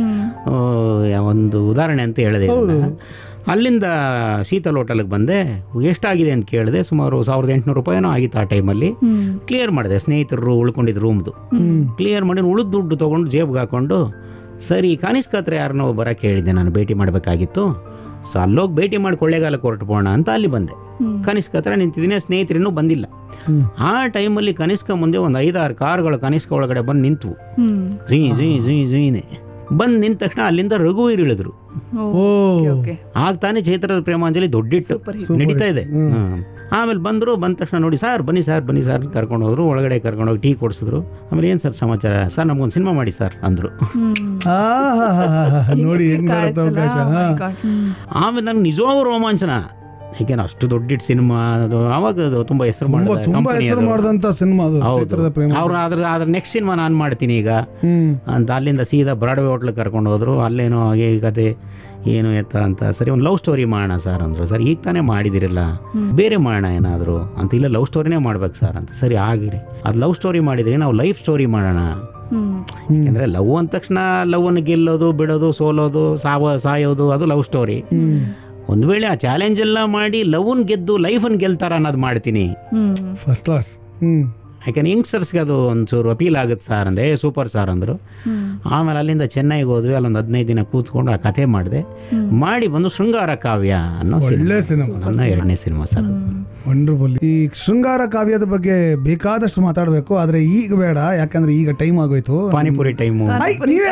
Speaker 4: ಆ, ಒಂದು ಉದಾಹರಣೆ ಅಂತ ಹೇಳಿದೆ ಇದನ್ನ. ಅಲ್ಲಿಂದ ಶೀತಲ್ ಹೋಟೆಲ್ಗೆ ಬಂದೆ ಎಷ್ಟಾಗಿದೆ ಅಂತ ಕೇಳಿದೆ ಸುಮಾರು ಸಾವಿರದ ಎಂಟುನೂರು ರೂಪಾಯಿನೋ ಆಗಿತ್ತು ಆ ಟೈಮಲ್ಲಿ ಕ್ಲಿಯರ್ ಮಾಡಿದೆ ಸ್ನೇಹಿತರು ಉಳ್ಕೊಂಡಿದ್ದು ರೂಮ್ದು ಕ್ಲಿಯರ್ ಮಾಡಿ ಉಳಿದ ದುಡ್ಡು ತೊಗೊಂಡು ಜೇಬ್ಗೆ ಹಾಕೊಂಡು ಸರಿ ಕನಿಷ್ಕ ಹತ್ರ ಯಾರನ್ನೋ ಬರೋಕ್ಕೆ ಹೇಳಿದ್ದೆ ನಾನು ಭೇಟಿ ಮಾಡಬೇಕಾಗಿತ್ತು ಸೊ ಅಲ್ಲೋಗಿ ಭೇಟಿ ಮಾಡಿ ಕೊಳ್ಳೇಗಾಲಕ್ಕೆ ಹೊರಟುಬೋಣ ಅಂತ ಅಲ್ಲಿ ಬಂದೆ ಕನಿಷ್ಕ ಹತ್ರ ನಿಂತಿದ್ದೀನಿ ಸ್ನೇಹಿತರಿನ್ನೂ ಬಂದಿಲ್ಲ ಆ ಟೈಮಲ್ಲಿ ಕನಿಷ್ಕ ಮುಂದೆ ಒಂದು ಐದಾರು ಕಾರ್ಗಳು ಕನಿಷ್ಕ ಒಳಗಡೆ ಬಂದು ನಿಂತವು
Speaker 3: ಹ್ಮ್
Speaker 4: ಜೀ ಜೀ ಜೀ ಜೀನೆ ಬಂದು ನಿಂತ ತಕ್ಷಣ ಅಲ್ಲಿಂದ ರಘುವೀರ್ ಇಳಿದ್ರು
Speaker 2: ಓ
Speaker 3: ಓಕೆ
Speaker 4: ಆಗ ತಾನೇ ಚೈತ್ರದ ಪ್ರೇಮಾಂಜಲಿ ದೊಡ್ಡಿಟ್ಟು ನಡೀತಾ ಇದೆ ಹ್ಮ್. ಆಮೇಲೆ ಬಂದರು ಬಂದ ತಕ್ಷಣ ನೋಡಿ ಸರ್ ಬನ್ನಿ ಸರ್ ಬನ್ನಿ ಸರ್ ಕರ್ಕೊಂಡು ಹೋದ್ರು ಒಳಗಡೆ ಕರ್ಕೊಂಡು ಹೋಗಿ ಟೀ ಕೊಡಿಸಿದ್ರು ಆಮೇಲೆ ಏನು ಸರ್ ಸಮಾಚಾರ ಸರ್ ನಮ್ಗೊಂದು ಸಿನಿಮಾ ಮಾಡಿ ಸರ್ ಅಂದರು
Speaker 2: ಆಹಾಹಾಹಾಹಾ. ನೋಡಿ ಹೆಂಗ್ ಬರುತ್ತೆ ಅವಕಾಶ ಹಾ.
Speaker 4: ಆಮೇಲೆ ನನಗೆ ನಿಜವಾಗೂ ರೋಮಾಂಚನ ಯಾಕೆಂದ್ರೆ ಅಷ್ಟು ದೊಡ್ಡ ಸಿನಿಮಾ ಅದು ಆವಾಗ ಅದು ತುಂಬ ಹೆಸರು
Speaker 2: ತುಂಬಾ
Speaker 4: ಮಾಡಿದ
Speaker 2: ತುಂಬಾ
Speaker 4: company
Speaker 2: ಹೆಸರು
Speaker 4: ಅದು.
Speaker 2: ಮಾಡಿದಂತ ಸಿನಿಮಾ ಅದು
Speaker 4: ಹೌದು
Speaker 2: ಚೈತ್ರದ ಪ್ರೇಮ
Speaker 4: ಅವ್ರು ಅದ್ರ ಅದ್ರ ನೆಕ್ಸ್ಟ್ ಸಿನಿಮಾ ನಾನು ಮಾಡ್ತೀನಿ ಈಗ
Speaker 2: ಹ್ಮ್
Speaker 4: ಅಂತ ಅಲ್ಲಿಂದ ಸೀದಾ ಬ್ರಾಡ್ವೇ ಹೋಟ್ಲಿಗೆ ಕರ್ಕೊಂಡು ಹೋದ್ರು ಅಲ್ಲೇನೋ ಹಾಗೆ ಈ ಕತೆ ಏನು ಎತ್ತ ಅಂತ ಸರಿ ಒಂದು ಲವ್ ಸ್ಟೋರಿ ಮಾಡೋಣ ಸರ್ ಅಂದರು ಸರ್ ಈಗ ತಾನೇ ಮಾಡಿದಿರಲ್ಲ ಬೇರೆ ಮಾಡೋಣ ಏನಾದರೂ ಅಂತ ಇಲ್ಲ ಲವ್ ಸ್ಟೋರಿನೇ ಮಾಡ್ಬೇಕು ಸರ್ ಅಂತ ಸರಿ ಆಗಿರಿ ಅದು ಲವ್ ಸ್ಟೋರಿ ಮಾಡಿದ್ರೆ ನಾವು ಲೈಫ್ ಸ್ಟೋರಿ ಮಾಡೋಣ
Speaker 3: ಹ್ಮ್
Speaker 4: ಯಾಕೆಂದರೆ ಲವ್ ಅಂದ ತಕ್ಷಣ ಲವ್ವನ್ನು ಗೆಲ್ಲೋದು ಬಿಡೋದು ಸೋಲೋದು ಸಾವ ಸಾಯೋದು ಅದು ಲವ್ ಸ್ಟೋರಿ ಒಂದು ವೇಳೆ ಆ ಚಾಲೆಂಜ್ ಎಲ್ಲ ಮಾಡಿ ಲವ್ನ ಗೆದ್ದು ಲೈಫನ್ನು ಗೆಲ್ತಾರ ಅನ್ನೋದು ಮಾಡ್ತೀನಿ
Speaker 3: ಹ್ಮ್
Speaker 2: ಫಸ್ಟ್ ಕ್ಲಾಸ್ ಹ್ಮ್
Speaker 4: ಯಾಕೆಂದ್ರೆ ಯಂಗ್ಸ್ಟರ್ಸ್ಗೆ ಅದು ಒಂಚೂರು ಅಪೀಲ್ ಆಗುತ್ತೆ ಸರ್ ಅಂದೆ ಸೂಪರ್ ಸರ್ ಅಂದರು ಆಮೇಲೆ ಅಲ್ಲಿಂದ ಚೆನ್ನೈಗೆ ಹೋದ್ವಿ ಅಲ್ಲೊಂದು ಹದಿನೈದು ದಿನ ಕೂತ್ಕೊಂಡು ಆ ಕಥೆ ಮಾಡಿದೆ ಮಾಡಿ ಬಂದು ಶೃಂಗಾರ ಕಾವ್ಯ ಅನ್ನೋ
Speaker 2: ಒಳ್ಳೆ
Speaker 4: ಸಿನಿಮಾ
Speaker 2: ಸಿನಿಮಾ
Speaker 4: ನನ್ನ ಎರಡನೇ ಸಿನಿಮಾ ಸರ್
Speaker 2: ವಂಡರ್ಫುಲ್ ಈ ಶೃಂಗಾರ ಕಾವ್ಯದ ಬಗ್ಗೆ ಬೇಕಾದಷ್ಟು ಮಾತಾಡಬೇಕು ಆದ್ರೆ ಈಗ ಬೇಡ ಯಾಕಂದ್ರೆ ಈಗ ಟೈಮ್ ಆಗೋಯ್ತು
Speaker 4: ಪಾನಿಪುರಿ ಟೈಮು
Speaker 2: ಐ, ನೀವೇ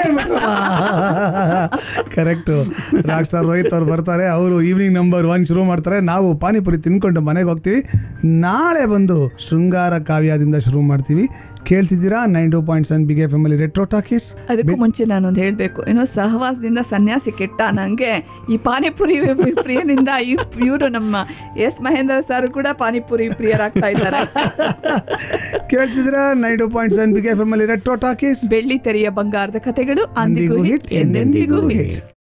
Speaker 2: ಕರೆಕ್ಟ್ ರಾಕ್ ಸ್ಟಾರ್ ರೋಹಿತ್ ಅವ್ರು ಬರ್ತಾರೆ ಅವರು ಈವ್ನಿಂಗ್ ನಂಬರ್ ಒನ್ ಶುರು ಮಾಡ್ತಾರೆ ನಾವು ಪಾನಿಪುರಿ ತಿನ್ಕೊಂಡು ಮನೆಗೆ ಹೋಗ್ತೀವಿ ನಾಳೆ ಬಂದು ಶೃಂಗಾರ ಕಾವ್ಯದಿಂದ ಶುರು ಮಾಡ್ತೀವಿ ಕೇಳ್ತಿದ್ದೀರಾ nine two point seven big family retro talkies
Speaker 3: ಅದಕ್ಕೂ ಮುಂಚೆ ನಾನೊಂದು ಹೇಳಬೇಕು ಏನೋ ಸಹವಾಸದಿಂದ ಸನ್ಯಾಸಿ ಕೆಟ್ಟ ನಂಗೆ ಈ ಪಾನಿಪುರಿ ಪ್ರಿಯನಿಂದ ಇವರು ನಮ್ಮ ಎಸ್ ಮಹೇಂದ್ರ ಸರ್ ಕೂಡ ಪಾನಿಪುರಿ ಪ್ರಿಯರಾಗ್ತಾ ಇದ್ದಾರೆ
Speaker 2: ಕೇಳ್ತಿದ್ದೀರಾ nine two point seven big family retro talkies
Speaker 3: ಬೆಳ್ಳಿ ತೆರೆಯ ಬಂಗಾರದ ಕಥೆಗಳು
Speaker 2: ಅಂದಿಗೂ
Speaker 3: ಅಂದಿಗೂ
Speaker 2: ಹಿಟ್
Speaker 3: ಹಿಟ್ ಎಂದೆಂದಿಗೂ
Speaker 2: ಎಂದೆಂದಿಗೂ
Speaker 3: ಹಿಟ್
Speaker 2: ಹಿಟ್